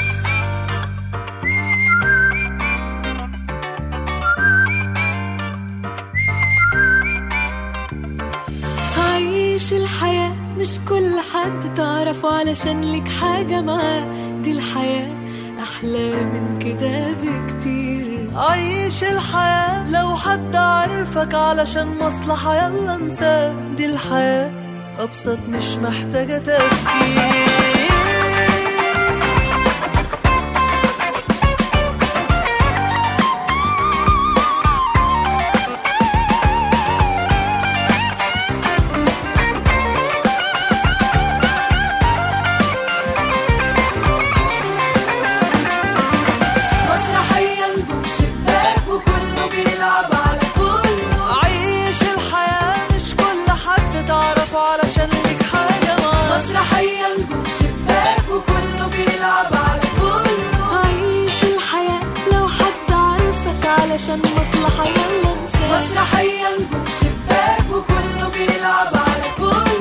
عيش الحياة مش كل حد تعرفه علشان لك حاجة معاه دي الحياة أحلى من كده بكتير عيش الحياة لو حد عارفك علشان مصلحة يلا انساه دي الحياة أبسط مش محتاجة تفكير مسرحية نجوم شباك وكله بيلعب على كله عيش الحياة مش كل حد تعرفه علشان لك حاجة معاه مسرحية نجوم شباك وكله بيلعب على كله عيش الحياة لو حد عارفك علشان مصلحة يلا انساه مسرحية نجوم شباك وكله بيلعب على كله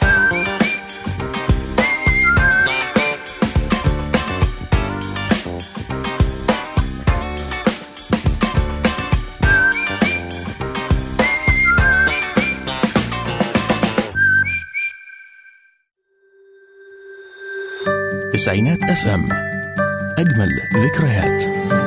تسعينات اف ام اجمل ذكريات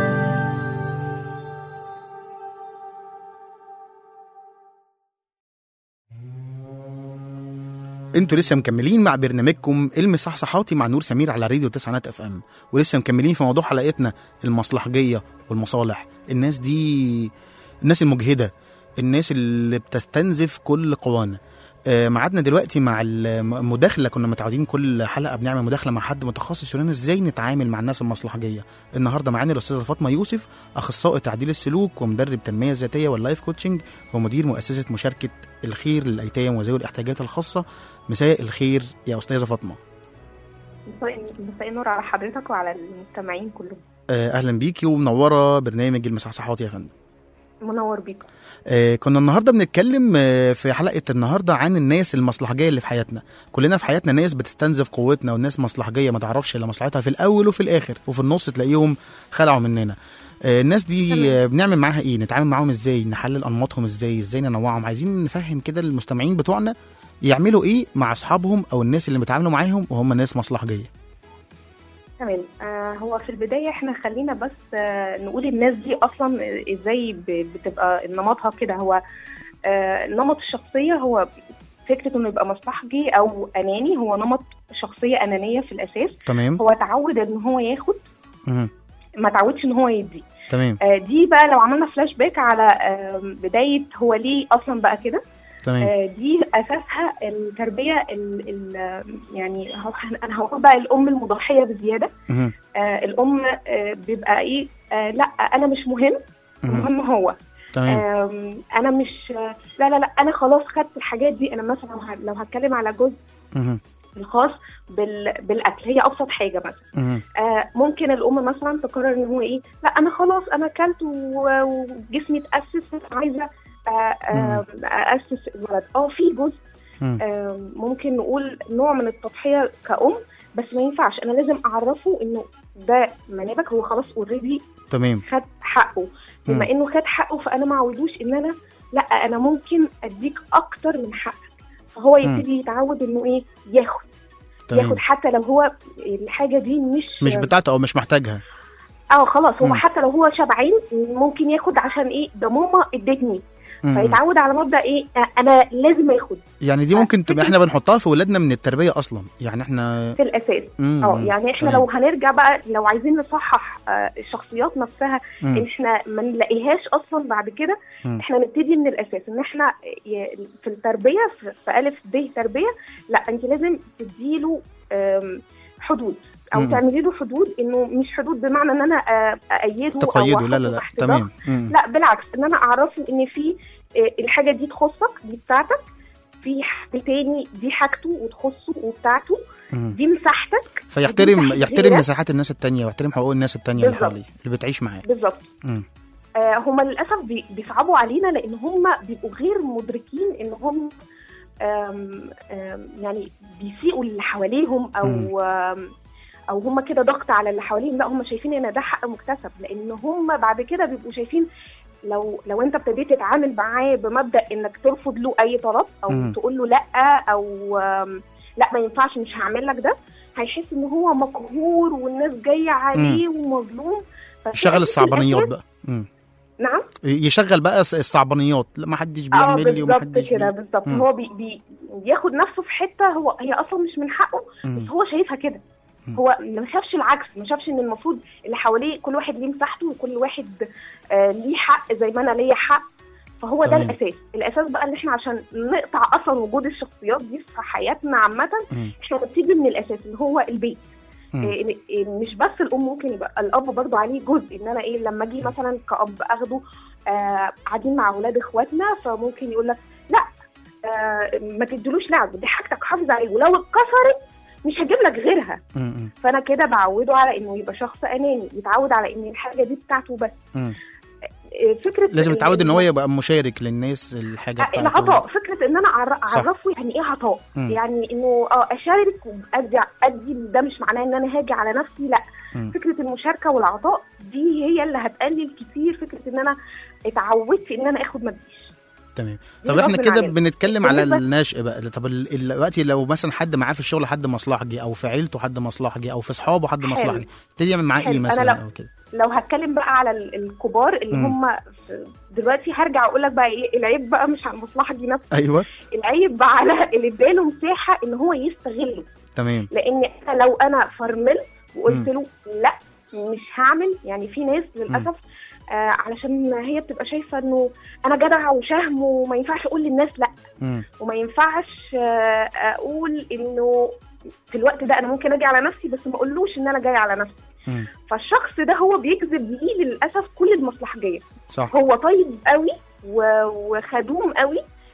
انتوا لسه مكملين مع برنامجكم المصحصحاتي مع نور سمير على راديو تسعينات اف ام ولسه مكملين في موضوع حلقتنا المصلحجيه والمصالح الناس دي الناس المجهده الناس اللي بتستنزف كل قوانا آه، ميعادنا دلوقتي مع المداخله كنا متعودين كل حلقه بنعمل مداخله مع حد متخصص يقول لنا ازاي نتعامل مع الناس المصلحجيه النهارده معانا الاستاذه فاطمه يوسف اخصائي تعديل السلوك ومدرب تنميه ذاتيه واللايف كوتشنج ومدير مؤسسه مشاركه الخير للايتام وذوي الاحتياجات الخاصه مساء الخير يا استاذه فاطمه مساء مساء النور على حضرتك وعلى المستمعين كلهم آه، اهلا بيكي ومنوره برنامج المصحصحات يا فندم منور بيكم آه، كنا النهارده بنتكلم آه، في حلقه النهارده عن الناس المصلحجيه اللي في حياتنا كلنا في حياتنا ناس بتستنزف قوتنا والناس مصلحجيه ما تعرفش الا مصلحتها في الاول وفي الاخر وفي النص تلاقيهم خلعوا مننا آه، الناس دي آه، بنعمل معاها ايه نتعامل معاهم ازاي نحلل انماطهم ازاي ازاي ننوعهم عايزين نفهم كده المستمعين بتوعنا يعملوا ايه مع اصحابهم او الناس اللي بيتعاملوا معاهم وهم ناس مصلحجيه تمام آه هو في البداية احنا خلينا بس آه نقول الناس دي اصلا ازاي ب- بتبقى نمطها كده هو آه نمط الشخصية هو فكرة انه يبقى مصلحجي او اناني هو نمط شخصية انانية في الاساس تمام هو تعود ان هو ياخد مهم. ما تعودش ان هو يدي تمام آه، دي بقى لو عملنا فلاش باك على آم، بدايه هو ليه اصلا بقى كده تمام آه، دي اساسها التربيه ال ال يعني هو- انا هقول بقى الام المضحيه بزياده مهم. آه، الام آه، بيبقى ايه آه، لا انا مش مهم مهم. المهم هو تمام آم، انا مش لا لا لا انا خلاص خدت الحاجات دي انا مثلا ه- لو هتكلم على جزء مهم. الخاص بال... بالاكل هي ابسط حاجه مثلا مهم. آه ممكن الام مثلا تقرر ان هو ايه لا انا خلاص انا اكلت و- وجسمي اتاسس عايزه آه، آه، اسس الولد اه في جزء مم. آه، ممكن نقول نوع من التضحيه كأم بس ما ينفعش انا لازم اعرفه انه ده منابك هو خلاص اوريدي تمام خد حقه مم. بما انه خد حقه فانا ما عودوش ان انا لا انا ممكن اديك اكتر من حقك فهو مم. يبتدي يتعود انه ايه ياخد تمام ياخد حتى لو هو الحاجه دي مش مش بتاعته او مش محتاجها اه خلاص هو مم. حتى لو هو شبعان ممكن ياخد عشان ايه ده ماما ادتني مم. فيتعود على مبدا ايه آه، انا لازم اخد يعني دي ممكن تبقى احنا بنحطها في ولادنا من التربيه اصلا يعني احنا في الاساس مم. اه يعني احنا تمام. لو هنرجع بقى لو عايزين نصحح آه، الشخصيات نفسها مم. ان احنا ما نلاقيهاش اصلا بعد كده مم. احنا نبتدي من الاساس ان احنا ي- في التربيه في في الف ب تربيه لا انت لازم تديله آم، حدود او مم. تعملي له حدود انه مش حدود بمعنى ان انا آه، ايده او تقيده لا لا أحطه لا تحت ضغط. تمام مم. لا بالعكس ان انا اعرفه ان في آه، الحاجه دي تخصك دي بتاعتك في حد تاني دي حاجته وتخصه وبتاعته مم. دي مساحتك فيحترم ودي مساحة يحترم غيرك. مساحات الناس التانية ويحترم حقوق الناس التانية اللي بالظبط. حواليه اللي بتعيش معاه بالظبط مم. آه هم للاسف بي- بيصعبوا علينا لان هم بيبقوا غير مدركين ان هم آم آم يعني بيسيئوا اللي حواليهم او آم او هم كده ضغط على اللي حواليهم لا هم شايفين ان ده حق مكتسب لان هم بعد كده بيبقوا شايفين لو لو انت ابتديت تتعامل معاه بمبدا انك ترفض له اي طلب او مم. تقول له لا او آم، لا ما ينفعش مش هعمل لك ده هيحس ان هو مقهور والناس جايه عليه ومظلوم ففي يشغل أساس الصعبانيات الأساس- بقى مم. نعم يشغل بقى الص- الصعبانيات لا ما حدش اه بيعمل لي وما بالظبط حدش كده بي... بالظبط مم. هو بي بي بياخد نفسه في حته هو هي اصلا مش من حقه مم. بس هو شايفها كده مم. هو ما شافش العكس ما شافش ان المفروض اللي حواليه كل واحد ليه مساحته وكل واحد آه ليه حق زي ما انا ليا حق فهو ده تمام. الاساس الاساس بقى ان احنا عشان نقطع اصلا وجود الشخصيات دي في حياتنا عامه مم. احنا نبتدي من الاساس اللي هو البيت مم. إيه إيه مش بس الام ممكن يبقى الاب برضه عليه جزء ان انا ايه لما اجي مثلا كاب اخده آه، قاعدين مع اولاد اخواتنا فممكن يقول لك لا آه ما تدلوش لعب دي حاجتك حافظ عليه ولو اتكسرت مش هجيب لك غيرها مم. فانا كده بعوده على انه يبقى شخص اناني يتعود على ان الحاجه دي بتاعته بس مم. آه، فكره لازم يتعود ان هو يبقى مشارك للناس الحاجه آه، بتاعته العطاء فكره ان انا أعر- صح. اعرفه يعني ايه عطاء مم. يعني انه اه اشارك وادي ادي ده مش معناه ان انا هاجي على نفسي لا مم. فكره المشاركه والعطاء دي هي اللي هتقلل كتير فكره ان انا اتعودت ان انا اخد ما اديش تمام دي طب احنا غصب كده عننا. بنتكلم على بالنسبة- الناشئ بقى طب ال- ال- دلوقتي لو مثلا حد معاه في الشغل حد مصلحجي او في عيلته حد مصلحجي او في اصحابه حد حلو. مصلحجي يبتدي يعمل معاه حلو. ايه أنا مثلا لو- او كده لو هتكلم بقى على ال- الكبار اللي مم. هم في- دلوقتي هرجع اقول لك بقى ايه العيب بقى مش على المصلحه دي نفسها ايوه العيب بقى على اللي اداله مساحه ان هو يستغله تمام لان أنا لو انا فرملت وقلت مم. له لا مش هعمل يعني في ناس للاسف آه علشان هي بتبقى شايفه انه انا جدع وشهم وما ينفعش اقول للناس لا مم. وما ينفعش آه اقول انه في الوقت ده انا ممكن اجي على نفسي بس ما اقولوش ان انا جاي على نفسي مم. فالشخص ده هو بيجذب ليه للاسف كل المصلحجيه صح هو طيب قوي و- وخدوم قوي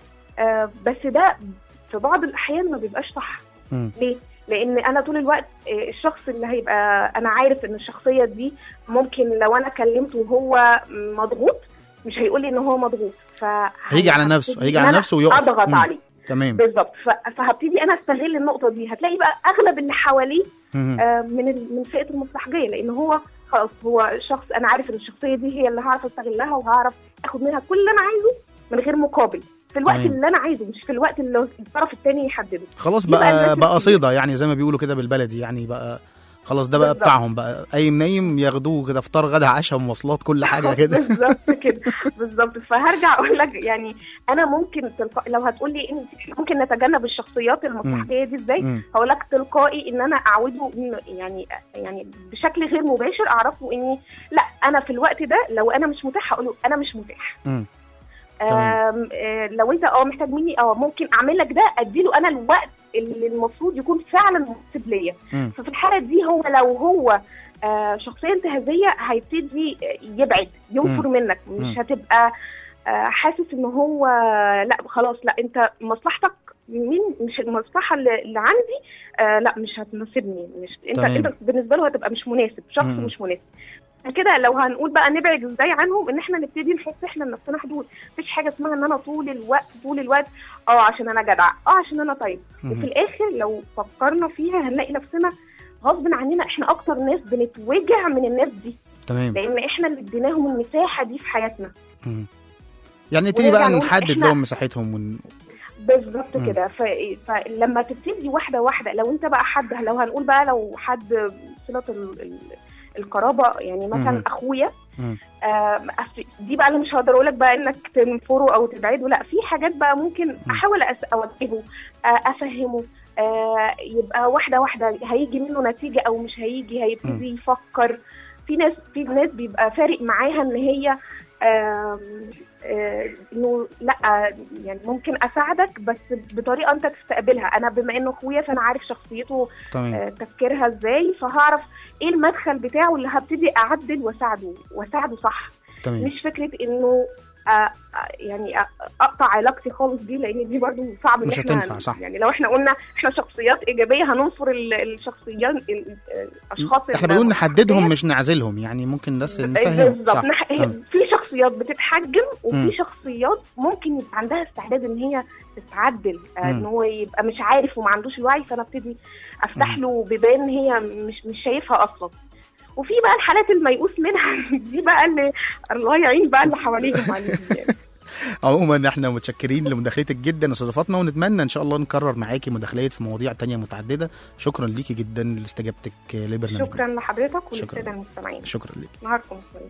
آه بس ده في بعض الاحيان ما بيبقاش صح مم. ليه؟ لان انا طول الوقت آه، الشخص اللي هيبقى انا عارف ان الشخصيه دي ممكن لو انا كلمته وهو مضغوط مش هيقول لي ان هو مضغوط ف هيجي على نفسه هيجي على نفسه ويقف اضغط مم. عليه تمام بالظبط ف- فهبتدي انا استغل النقطه دي هتلاقي بقى اغلب اللي حواليه مم. آه، من ال- من فئه المصلحجيه لان هو خلاص هو شخص انا عارف ان الشخصيه دي هي اللي هعرف استغلها وهعرف اخد منها كل اللي انا عايزه من غير مقابل في الوقت تمام. اللي انا عايزه مش في الوقت اللي الطرف الثاني يحدده خلاص دي بقى بقى الناس بقى اللي- صيدة يعني زي ما بيقولوا كده بالبلدي يعني بقى خلاص ده بقى بالظبط. بتاعهم بقى قايم نايم ياخدوه كده فطار غدا عشاء مواصلات كل حاجه كده بالظبط كده بالظبط فهرجع اقول لك يعني انا ممكن تلقائي لو هتقول لي انت ممكن نتجنب الشخصيات المصلحجيه دي ازاي مم. هقول لك تلقائي ان انا اعوده إنه يعني يعني بشكل غير مباشر اعرفه اني لا انا في الوقت ده لو انا مش متاح هقول له انا مش متاح مم. آم، آه، لو انت اه محتاج مني اه ممكن اعمل لك ده اديله انا الوقت اللي المفروض يكون فعلا مناسب ليا مم. ففي الحاله دي هو لو هو آه، شخصيه انتهازيه هيبتدي يبعد ينفر مم. منك مش مم. هتبقى آه، حاسس ان هو لا خلاص لا انت مصلحتك من مش المصلحه اللي اللي عندي آه لا مش هتناسبني مش انت تمام. انت بالنسبه له هتبقى مش مناسب شخص مم. مش مناسب عشان كده لو هنقول بقى نبعد ازاي عنهم ان احنا نبتدي نحط احنا لنفسنا حدود مفيش حاجه اسمها ان انا طول الوقت طول الوقت اه عشان انا جدع اه عشان انا طيب مم. وفي الاخر لو فكرنا فيها هنلاقي نفسنا غصب عننا احنا اكتر ناس بنتوجع من الناس دي تمام لان احنا اللي اديناهم المساحه دي في حياتنا مم. يعني نبتدي ونرجع بقى نقول نحدد إحنا- لهم مساحتهم ون... بالظبط مم. كده ف... فلما تبتدي واحده واحده لو انت بقى حد لو هنقول بقى لو حد صله ال... ال... القرابه يعني مثلا مم. اخويا مم. آم، أف- دي بقى اللي مش هقدر اقول لك بقى انك تنفره او تبعده لا في حاجات بقى ممكن احاول أس- اوجهه آه، افهمه آه، يبقى واحده واحده هيجي منه نتيجه او مش هيجي هيبتدي يفكر في ناس في ناس بيبقى فارق معاها ان هي آم، آه، انه لا يعني ممكن اساعدك بس بطريقه انت تستقبلها انا بما انه اخويا فانا عارف شخصيته تمام آه، تفكيرها ازاي فهعرف ايه المدخل بتاعه اللي هبتدي اعدل واساعده واساعده صح تمام مش فكره انه آه آه، يعني آه، اقطع علاقتي خالص دي لان دي برضو صعب ان مش احنا هتنفع، صح. يعني لو احنا قلنا احنا شخصيات ايجابيه هننفر ال- الشخصيات ال- الاشخاص احنا بنقول نحددهم مش نعزلهم يعني ممكن بس نفهم بالظبط صح نح- تمام. في شخصيات بتتحجم وفي مم. شخصيات ممكن يبقى عندها استعداد ان هي تتعدل آه، مم. ان هو يبقى مش عارف وما عندوش الوعي فانا ابتدي افتح مم. له بيبان هي مش مش شايفها اصلا وفي بقى الحالات الميؤوس منها دي بقى اللي الله يعين بقى اللي حواليهم عليهم يعني. عموما احنا متشكرين لمداخلتك جدا واستضافتنا ونتمنى ان شاء الله نكرر معاكي مداخلات في مواضيع تانية متعدده شكرا ليكي جدا لاستجابتك لبرنامجنا شكرا لحضرتك شكرا. وللساده المستمعين شكرا ليك نهاركم سعيد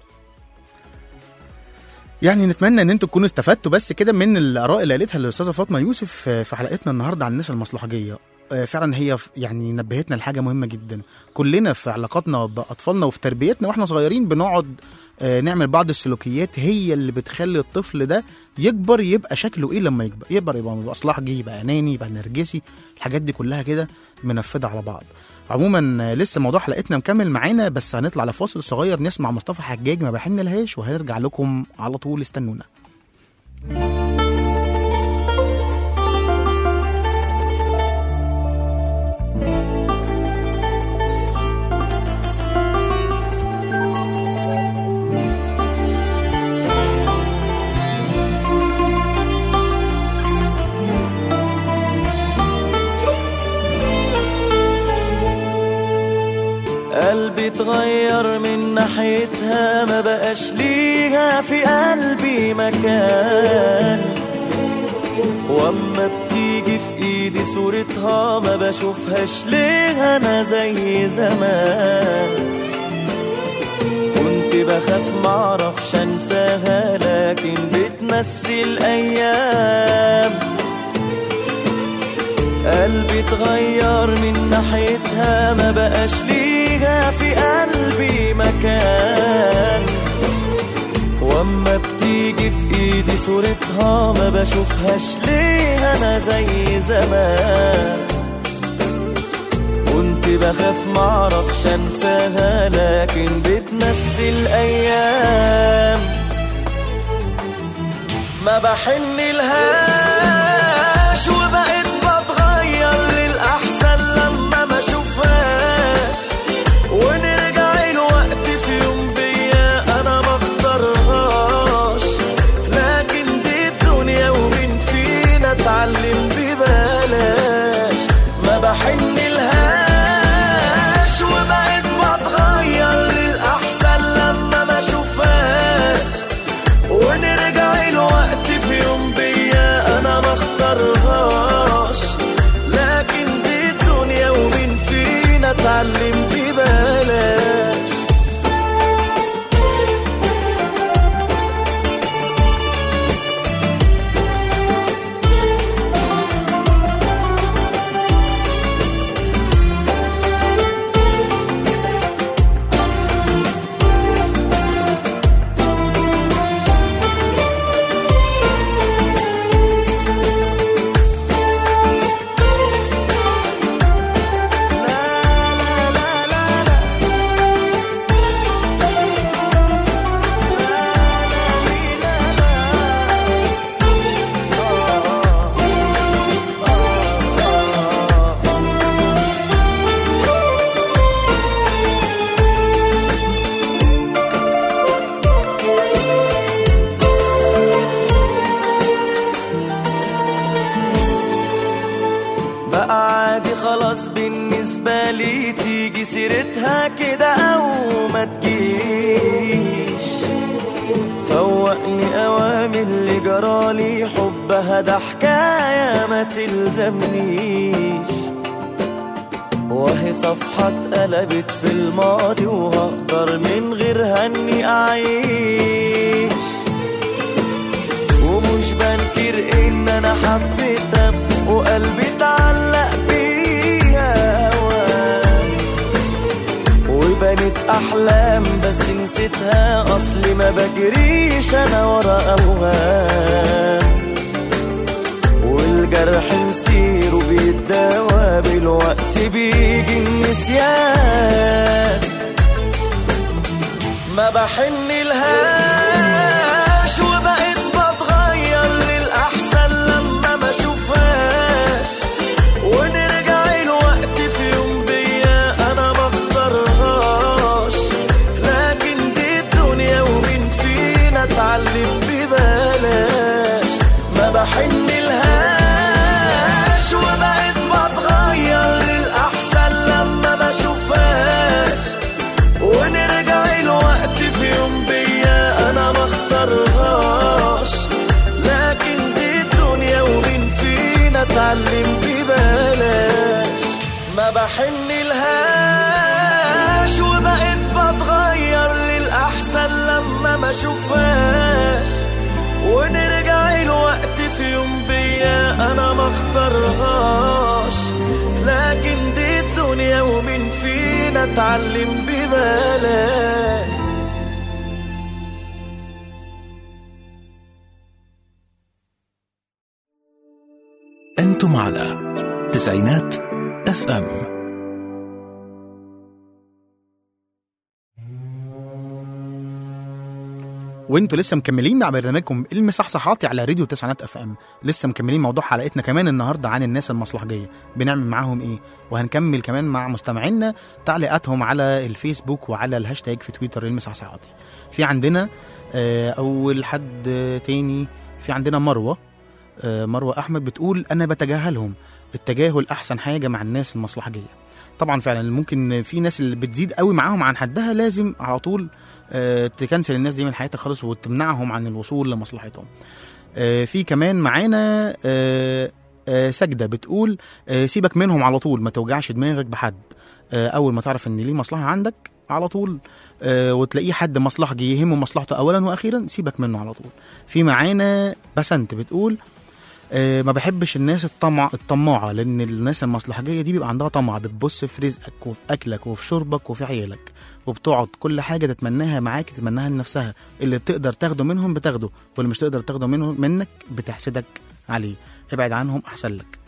يعني نتمنى ان انتم تكونوا استفدتوا بس كده من الاراء اللي قالتها الاستاذه فاطمه يوسف آه، في حلقتنا النهارده عن الناس المصلحجيه آه، فعلا هي ف- يعني نبهتنا لحاجه مهمه جدا كلنا في علاقاتنا باطفالنا وفي تربيتنا واحنا صغيرين بنقعد آه، نعمل بعض السلوكيات هي اللي بتخلي الطفل ده يكبر يبقى شكله ايه لما يكبر يكبر يبقى يبقى اصلاحجي يبقى اناني يبقى نرجسي الحاجات دي كلها كده منفذه على بعض عموما آه، لسه موضوع حلقتنا مكمل معانا بس هنطلع لفاصل صغير نسمع مصطفى حجاج ما بحن لهاش وهنرجع لكم على طول استنونا قلبي اتغير من ناحيتها ما بقاش ليها في قلبي مكان واما بتيجي في ايدي صورتها ما بشوفهاش ليه انا زي زمان كنت بخاف معرفش انساها لكن بتمثل ايام قلبي اتغير من ناحيتها ما بقاش ليها في قلبي مكان واما بتيجي في ايدي صورتها ما بشوفهاش ليه انا زي زمان كنت بخاف معرفش انساها لكن بتمثل ايام ما بحن لهاش وبقيت بتغير للأحسن لما ما اشوفهاش ونرجع الوقت في يوم بيا انا ما اختارهاش لكن دي الدنيا ومين فينا اتعلم ببلاش ما بحن لهاش وبقيت بتغير للأحسن لما ما اشوفهاش ونرجع الوقت في يوم بيا انا ما اختارهاش خلاص بالنسبة لي تيجي سيرتها كده أو ما تجيش فوقني أوامر اللي جرالي حبها ده حكاية ما تلزمنيش وهي صفحة اتقلبت في الماضي وهقدر من غيرها اني اعيش ومش بنكر ان انا حبيتها وقلبي اتعلق بيها أوام. وبنت احلام بس نسيتها اصلي ما بجريش انا ورا اوهام والجرح نسيره بيتداوى بالوقت بيجي النسيان ما بحن لهاش وبقيت بتغير للأحسن لما ما اشوفهاش ونرجع الوقت في يوم بيا انا ما اختارهاش لكن دي الدنيا ومين فينا اتعلم ببلاش ما بحن لهاش وبقيت بتغير للأحسن لما ما اشوفهاش ونرجع الوقت في يوم بيا انا ما اختارهاش لكن دي الدنيا ومين فينا اتعلم ببلاش ما بحن لهاش وبقيت بتغير للأحسن لما ما اشوفهاش ونرجع الوقت في يوم بيا انا ما اختارهاش لكن دي الدنيا ومين فينا اتعلم ببلاش أنتم على تسعينات اف ام وانتوا لسه مكملين مع برنامجكم المصحصحاتي على راديو تسعينات اف ام لسه مكملين موضوع حلقتنا كمان النهارده عن الناس المصلحجيه بنعمل معاهم ايه وهنكمل كمان مع مستمعينا تعليقاتهم على الفيسبوك وعلى الهاشتاج في تويتر المصحصحاتي في عندنا آه، اول حد آه، تاني في عندنا مروه آه، مروه احمد بتقول انا بتجاهلهم التجاهل احسن حاجه مع الناس المصلحجيه طبعا فعلا ممكن في ناس اللي بتزيد قوي معاهم عن حدها لازم على طول آه، تكنسل الناس دي من حياتك خالص وتمنعهم عن الوصول لمصلحتهم آه، في كمان معانا آه، آه، سجدة بتقول آه، سيبك منهم على طول ما توجعش دماغك بحد آه، أول ما تعرف إن ليه مصلحة عندك على طول آه، وتلاقيه حد مصلحجي يهمه مصلحته أولا وأخيرا سيبك منه على طول في معانا بسنت بتقول آه، ما بحبش الناس الطمع الطماعة لأن الناس المصلحجية دي بيبقى عندها طمع بتبص في رزقك وفي أكلك وفي شربك وفي عيالك وبتقعد كل حاجة تتمناها معاك تتمناها لنفسها اللي تقدر تاخده منهم بتاخده واللي مش تقدر تاخده منهم منك بتحسدك عليه ابعد عنهم أحسن لك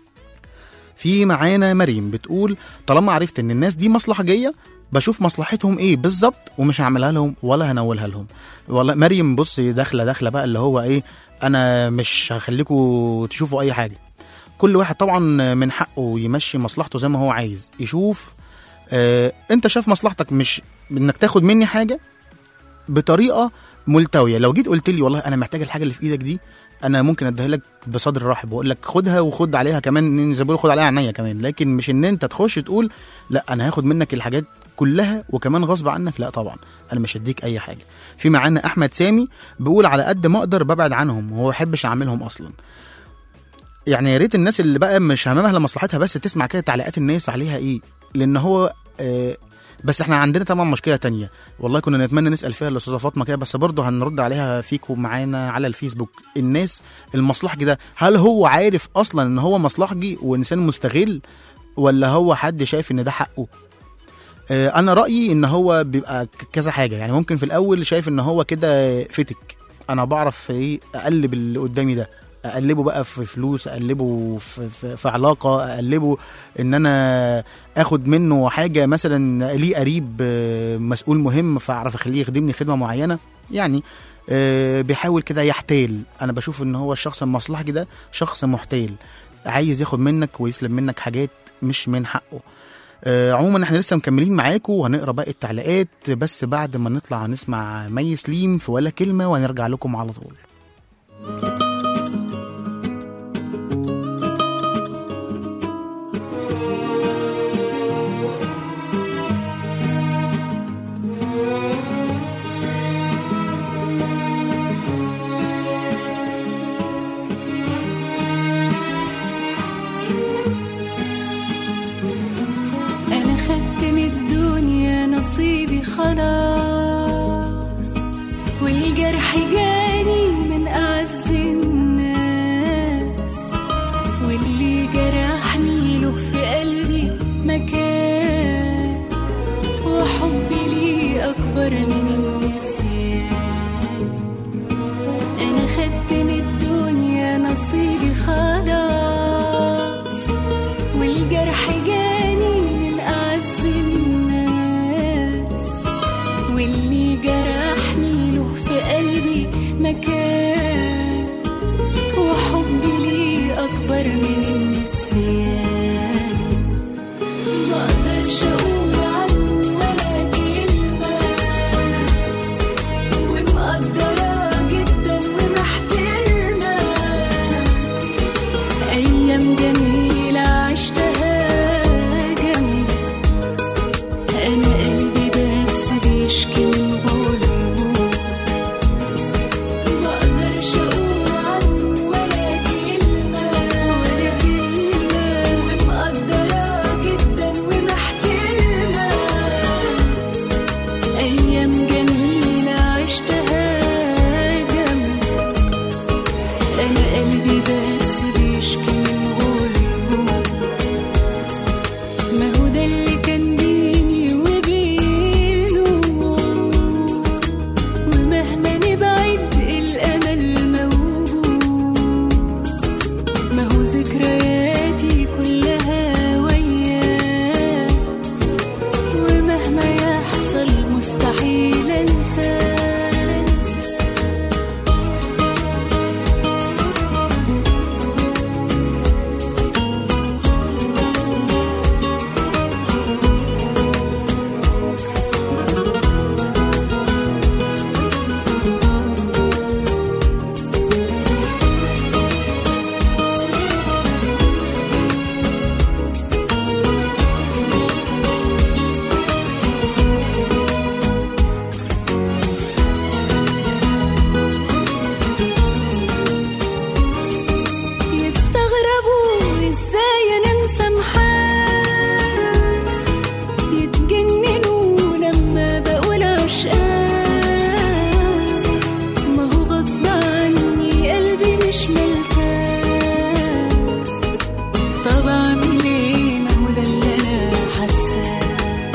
في معانا مريم بتقول طالما عرفت ان الناس دي مصلحجيه بشوف مصلحتهم ايه بالظبط ومش هعملها لهم ولا هنولها لهم والله مريم بص داخله داخله بقى اللي هو ايه انا مش هخليكوا تشوفوا اي حاجه كل واحد طبعا من حقه يمشي مصلحته زي ما هو عايز يشوف آه انت شايف مصلحتك مش انك تاخد مني حاجه بطريقه ملتويه لو جيت قلت لي والله انا محتاج الحاجه اللي في ايدك دي انا ممكن اديها لك بصدر رحب واقول لك خدها وخد عليها كمان زي ما بيقولوا خد عليها عينيا كمان لكن مش ان انت تخش تقول لا انا هاخد منك الحاجات كلها وكمان غصب عنك لا طبعا انا مش هديك اي حاجه في معانا احمد سامي بيقول على قد ما اقدر ببعد عنهم وما بحبش اعملهم اصلا يعني يا ريت الناس اللي بقى مش همامها لمصلحتها بس تسمع كده تعليقات الناس عليها ايه لان هو آه بس احنا عندنا طبعا مشكله تانية والله كنا نتمنى نسال فيها الاستاذه فاطمه كده بس برضه هنرد عليها فيكم معانا على الفيسبوك الناس المصلحجي ده هل هو عارف اصلا ان هو مصلحجي وانسان مستغل ولا هو حد شايف ان ده حقه آه، انا رايي ان هو بيبقى ك- كذا حاجه يعني ممكن في الاول شايف ان هو كده فتك انا بعرف ايه اقلب اللي قدامي ده اقلبه بقى في فلوس اقلبه في, في, في علاقه اقلبه ان انا اخد منه حاجه مثلا ليه قريب آه، مسؤول مهم فاعرف اخليه يخدمني خدمه معينه يعني آه، بيحاول كده يحتال انا بشوف ان هو الشخص المصلحجي ده شخص محتال عايز ياخد منك ويسلب منك حاجات مش من حقه آه، عموما احنا لسه مكملين معاكم وهنقرا باقي التعليقات بس بعد ما نطلع نسمع مي سليم في ولا كلمه وهنرجع لكم على طول أكبر من النسيان مقدرش أقول عنه ولا كلمة ومقدرة جدا ومحترمة أيام جميلة عشتها جنبك أنا قلبي بس بيشكي من ظلمه مقدرش أقول عنه ولا كلمة ولا كلمة ومقدرة جدا ومحترمة أيام جميلة عشتها جنبك أنا قلبي بس بيشكي من غلبه ما هو ده اللي كان بيني وبينه ومهما نبعد الأمل موجود ما هو ذكرياتي كلها وياه ومهما يحصل مستحيل أنساه يستغربوا ازاي انا مسامحاه يتجننوا لما بقول عشقاه ما هو غصب عني قلبي مش ملكاه طب اعمل ايه ما هو ده اللي انا حاساه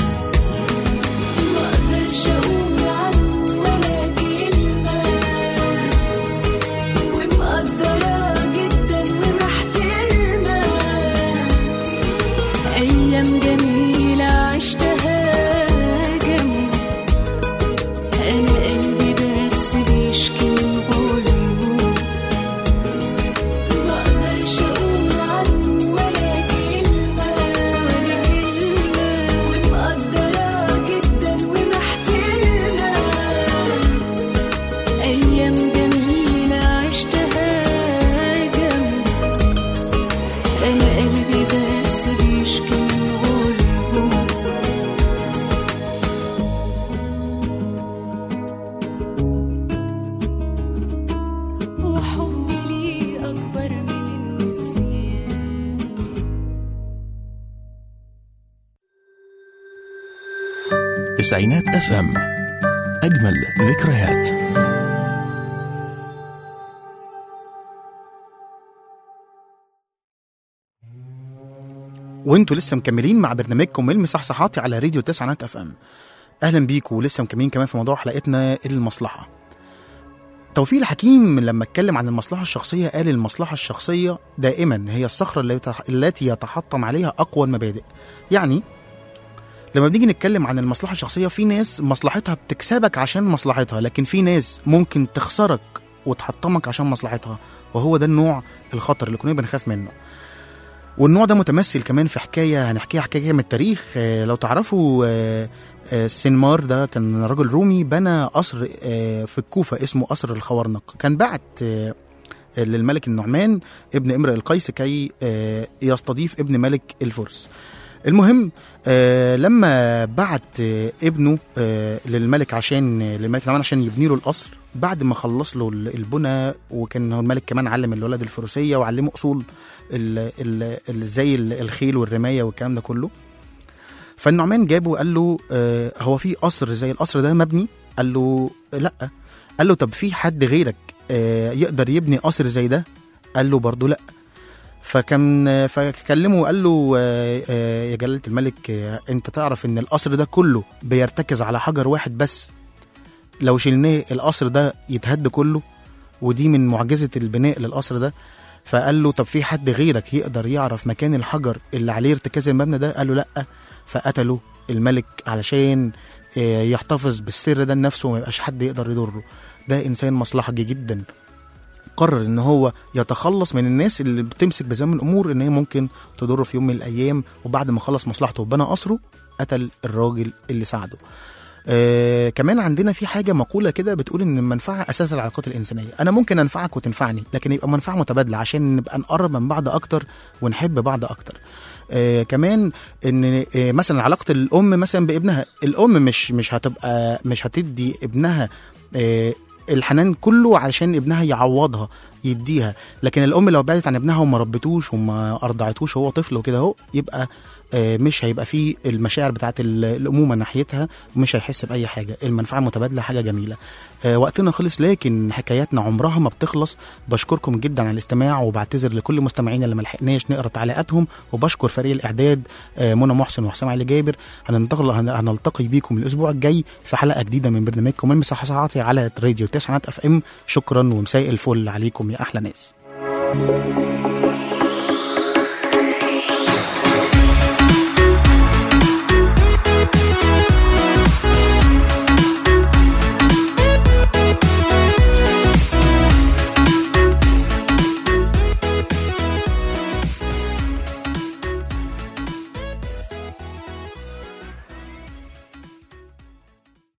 مقدرش اقول عنه ولا كلمه ومقدرة جدا ومحترمة أيام جميلة عشتها جنبك أنا قلبي بس بيشكي من ظلمه مقدرش أقول عنه ولا كلمة ولا كلمة ومقدرة جدا ومحترمة أيام جميلة عشتها جنبك أنا قلبي بس بيشكي من غلبه وحبي ليه أكبر من النسيان تسعينات اف ام اجمل ذكريات وانتوا لسه مكملين مع برنامجكم المصحصحاتي على راديو تسعة اف ام اهلا بيكم ولسه مكملين كمان في موضوع حلقتنا المصلحه توفيق الحكيم لما اتكلم عن المصلحه الشخصيه قال المصلحه الشخصيه دائما هي الصخره التي يتح- التي يتحطم عليها اقوى المبادئ يعني لما بنيجي نتكلم عن المصلحه الشخصيه في ناس مصلحتها بتكسبك عشان مصلحتها لكن في ناس ممكن تخسرك وتحطمك عشان مصلحتها وهو ده النوع الخطر اللي كنا بنخاف منه والنوع ده متمثل كمان في حكايه هنحكيها حكايه من التاريخ آه، لو تعرفوا آه، آه، سنمار ده كان رجل رومي بنى قصر آه، في الكوفه اسمه قصر الخوارنق كان بعت آه، للملك النعمان ابن امرئ القيس كي آه، يستضيف ابن ملك الفرس المهم آه لما بعت آه ابنه آه للملك عشان للملك النعمان عشان يبني له القصر بعد ما خلص له ال- البنى وكان هو الملك كمان علم الولد الفروسيه وعلمه اصول ال- ال- ال- زي ال- الخيل والرمايه والكلام ده كله فالنعمان جابه وقال له آه هو في قصر زي القصر ده مبني قال له لا قال له طب في حد غيرك آه يقدر يبني قصر زي ده قال له برضه لا فكان فكلمه وقال له آه، آه، يا جلالة الملك آه، انت تعرف ان القصر ده كله بيرتكز على حجر واحد بس لو شلناه القصر ده يتهد كله ودي من معجزة البناء للقصر ده فقال له طب في حد غيرك يقدر يعرف مكان الحجر اللي عليه ارتكاز المبنى ده قال له لا فقتله الملك علشان آه، يحتفظ بالسر ده لنفسه وما يبقاش حد يقدر يضره ده انسان مصلحجي جدا قرر ان هو يتخلص من الناس اللي بتمسك بزمام الامور ان هي ممكن تضره في يوم من الايام وبعد ما خلص مصلحته وبنى قصره قتل الراجل اللي ساعده آه كمان عندنا في حاجه مقوله كده بتقول ان المنفعه اساس العلاقات الانسانيه انا ممكن انفعك وتنفعني لكن يبقى منفعه متبادله عشان نبقى نقرب من بعض اكتر ونحب بعض اكتر آه كمان ان آه مثلا علاقه الام مثلا بابنها الام مش مش هتبقى مش هتدي ابنها آه الحنان كله علشان ابنها يعوضها يديها لكن الام لو بعدت عن ابنها وما ربتوش وما ارضعتوش وهو طفل وكده اهو يبقى آه، مش هيبقى فيه المشاعر بتاعت ال- الامومه ناحيتها ومش هيحس باي حاجه المنفعه المتبادله حاجه جميله آه، وقتنا خلص لكن حكاياتنا عمرها ما بتخلص بشكركم جدا على الاستماع وبعتذر لكل مستمعينا اللي ما لحقناش نقرا تعليقاتهم وبشكر فريق الاعداد آه، منى محسن وحسام علي جابر هننتقل هن- هنلتقي بيكم الاسبوع الجاي في حلقه جديده من برنامجكم المصحصحاتي على راديو تسعة اف ام شكرا ومساء الفل عليكم يا احلى ناس